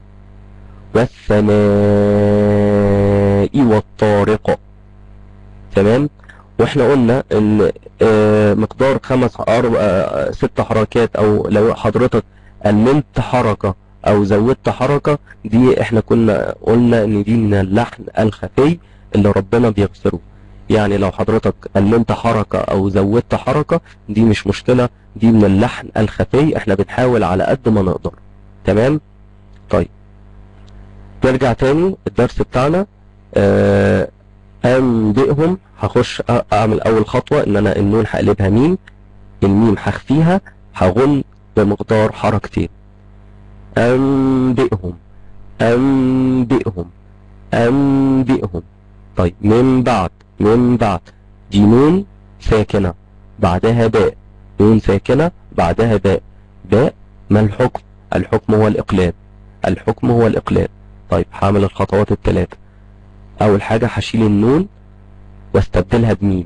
والسماء والطارق تمام واحنا قلنا ان آه، مقدار خمس أربع آه، ست حركات او لو حضرتك قللت حركة او زودت حركة دي احنا كنا قلنا ان دي من اللحن الخفي اللي ربنا بيغفره يعني لو حضرتك قللت حركة او زودت حركة دي مش مشكلة دي من اللحن الخفي احنا بنحاول على قد ما نقدر تمام طيب نرجع تاني الدرس بتاعنا آه، انبئهم هخش أ- اعمل اول خطوة ان انا النون هقلبها ميم الميم هخفيها هغن بمقدار حركتين انبئهم انبئهم انبئهم طيب من بعد من بعد دي نون ساكنة بعدها باء نون ساكنة بعدها باء باء ما الحكم الحكم هو الإقلاب الحكم هو الإقلاب طيب هعمل الخطوات الثلاثة أول حاجة هشيل النون واستبدلها بميم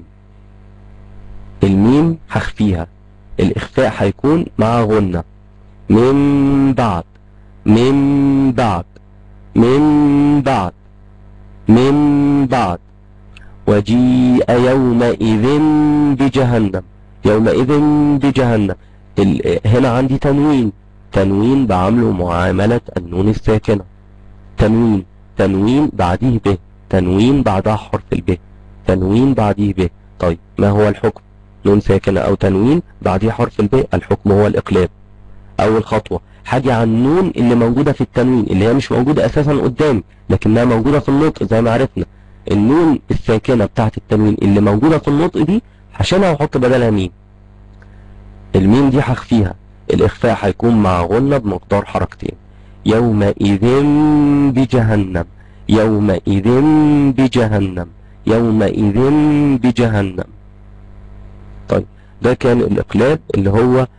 الميم هخفيها الإخفاء هيكون مع غنة من بعد من بعد من بعد من بعد وجيء يومئذ بجهنم يومئذ بجهنم ال- هنا عندي تنوين تنوين بعمله معاملة النون الساكنة تنوين تنوين بعديه ب تنوين بعدها حرف الب تنوين بعديه ب طيب ما هو الحكم نون ساكنة او تنوين بعديه حرف الب الحكم هو الاقلاب اول خطوة حاجة عن النون اللي موجودة في التنوين اللي هي مش موجودة اساسا قدامي لكنها موجودة في النطق زي ما عرفنا النون الساكنة بتاعت التنوين اللي موجودة في النطق دي هشيلها واحط بدلها ميم الميم دي هخفيها الاخفاء هيكون مع غنة بمقدار حركتين يومئذ بجهنم يومئذ بجهنم يومئذ بجهنم طيب ده كان الاقلاب اللي هو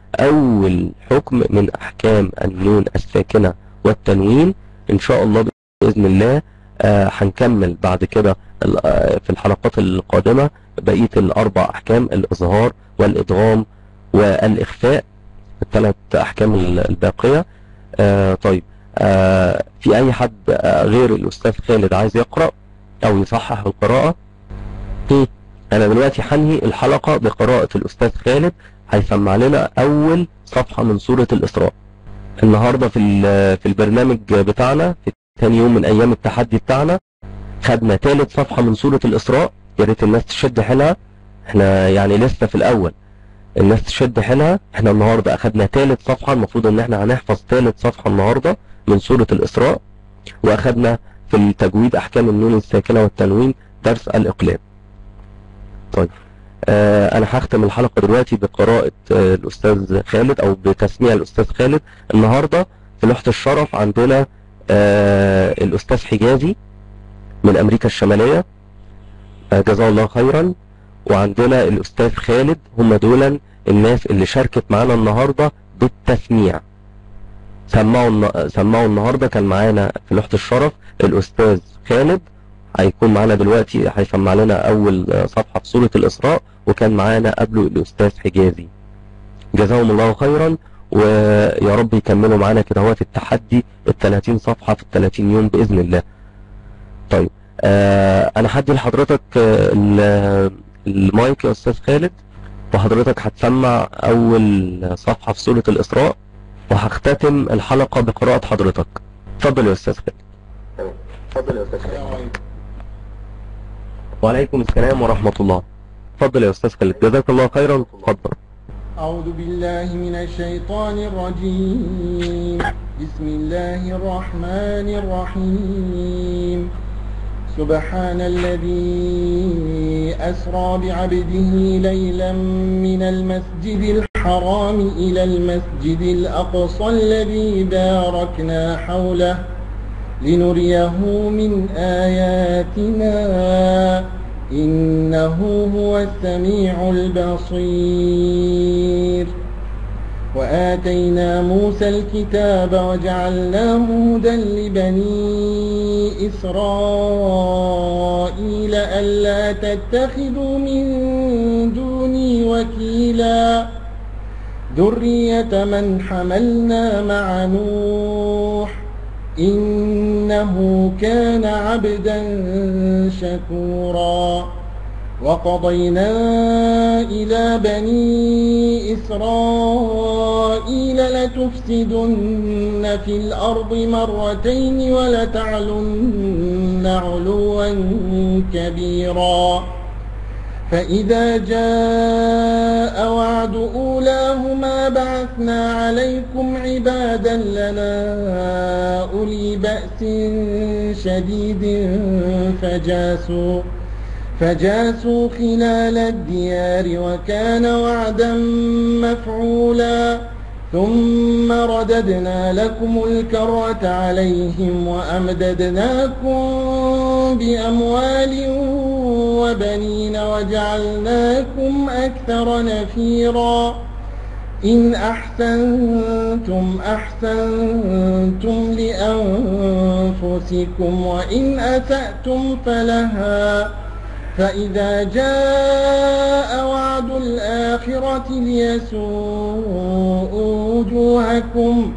اول حكم من احكام النون الساكنة والتنوين ان شاء الله باذن الله آه، هنكمل بعد كده ال- آه، في الحلقات القادمة بقية الاربع احكام الاظهار والادغام والاخفاء الثلاث احكام ال- الباقية آه، طيب آه، في اي حد آه، غير الاستاذ خالد عايز يقرأ او يصحح القراءة هم، انا دلوقتي هنهي الحلقة بقراءة الاستاذ خالد هيسمع لنا اول صفحة من سورة الاسراء النهاردة في ال- في البرنامج بتاعنا في تاني يوم من ايام التحدي بتاعنا خدنا تالت صفحة من سورة الاسراء يا ريت الناس تشد حيلها احنا يعني لسه في الاول الناس تشد حيلها احنا النهاردة اخدنا تالت صفحة المفروض ان احنا هنحفظ تالت صفحة النهاردة من سورة الاسراء واخدنا في التجويد احكام النون الساكنة والتنوين درس الاقلام طيب آه انا هختم الحلقة دلوقتي بقراءة آه الاستاذ خالد او بتسميع الاستاذ خالد النهاردة في لوحة الشرف عندنا آه الاستاذ حجازي من امريكا الشمالية آه جزاه الله خيرا وعندنا الاستاذ خالد هم دول الناس اللي شاركت معانا النهاردة بالتسميع سمعوا الن- سمعوا النهاردة كان معانا في لوحة الشرف الاستاذ خالد هيكون معانا دلوقتي هيسمع لنا اول آه، صفحة في سورة الاسراء وكان معانا قبله الاستاذ حجازي جزاهم الله خيرا ويا رب يكملوا معانا كده هو التحدي ال 30 صفحة في ال 30 يوم بإذن الله طيب آه انا هدي لحضرتك آه، ال- المايك يا استاذ خالد وحضرتك هتسمع اول صفحة في سورة الاسراء وهختتم الحلقة بقراءة حضرتك اتفضل يا استاذ خالد تمام اتفضل يا استاذ خالد السلام عليكم وعليكم السلام ورحمة الله اتفضل يا استاذ خالد جزاك الله خيرا اتفضل أعوذ بالله من الشيطان الرجيم بسم الله الرحمن الرحيم سبحان الذي أسرى بعبده ليلا من المسجد الحرام إلى المسجد الأقصى الذي باركنا حوله لنريه من آياتنا إنه هو السميع البصير وآتينا موسى الكتاب وجعلناه هدى لبني إسرائيل ألا تتخذوا من دوني وكيلا ذرية من حملنا مع نوح إنه كان عبدا شكورا وقضينا إلى بني إسرائيل لتفسدن في الأرض مرتين ولتعلن علوا كبيرا فإذا جاء وعد أولاهما بعثنا عليكم عبادا لنا أولي بأس شديد فجاسوا فجاسوا خلال الديار وكان وعدا مفعولا ثم رددنا لكم الكرة عليهم وأمددناكم بأموال وبنين وجعلناكم أكثر نفيرا إن أحسنتم أحسنتم لأنفسكم وإن أسأتم فلها فإذا جاء وعد الآخرة ليسوء وجوهكم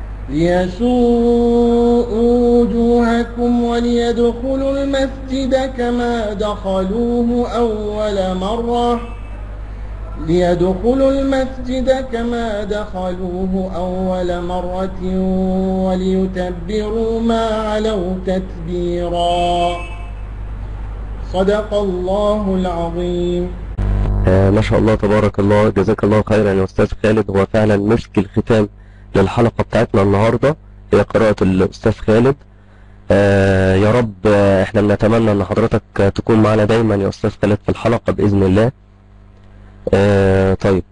ليسوء وجوهكم وليدخلوا المسجد كما دخلوه أول مرة ليدخلوا المسجد كما دخلوه أول مرة وليتبروا ما علوا تتبيرا صدق الله العظيم آه ما شاء الله تبارك الله جزاك الله خيرا يا استاذ خالد هو فعلا مسك الختام للحلقة بتاعتنا النهاردة هي قراءة الاستاذ خالد آه يا رب آه احنا بنتمنى ان حضرتك آه، تكون معنا دايما يا استاذ خالد في الحلقة باذن الله آه طيب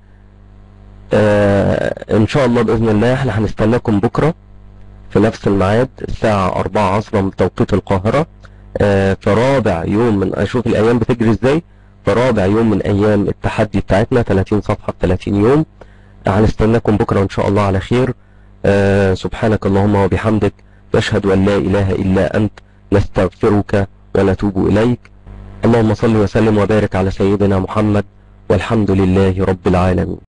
آه ان شاء الله باذن الله احنا هنستناكم بكرة في نفس الميعاد الساعة 4 عصرا بتوقيت القاهرة آه في رابع يوم من اشوف الايام بتجري ازاي في رابع يوم من ايام التحدي بتاعتنا 30 صفحة في 30 يوم هنستناكم بكرة ان شاء الله على خير آه سبحانك اللهم وبحمدك نشهد ان لا اله الا انت نستغفرك ونتوب اليك اللهم صل وسلم وبارك على سيدنا محمد والحمد لله رب العالمين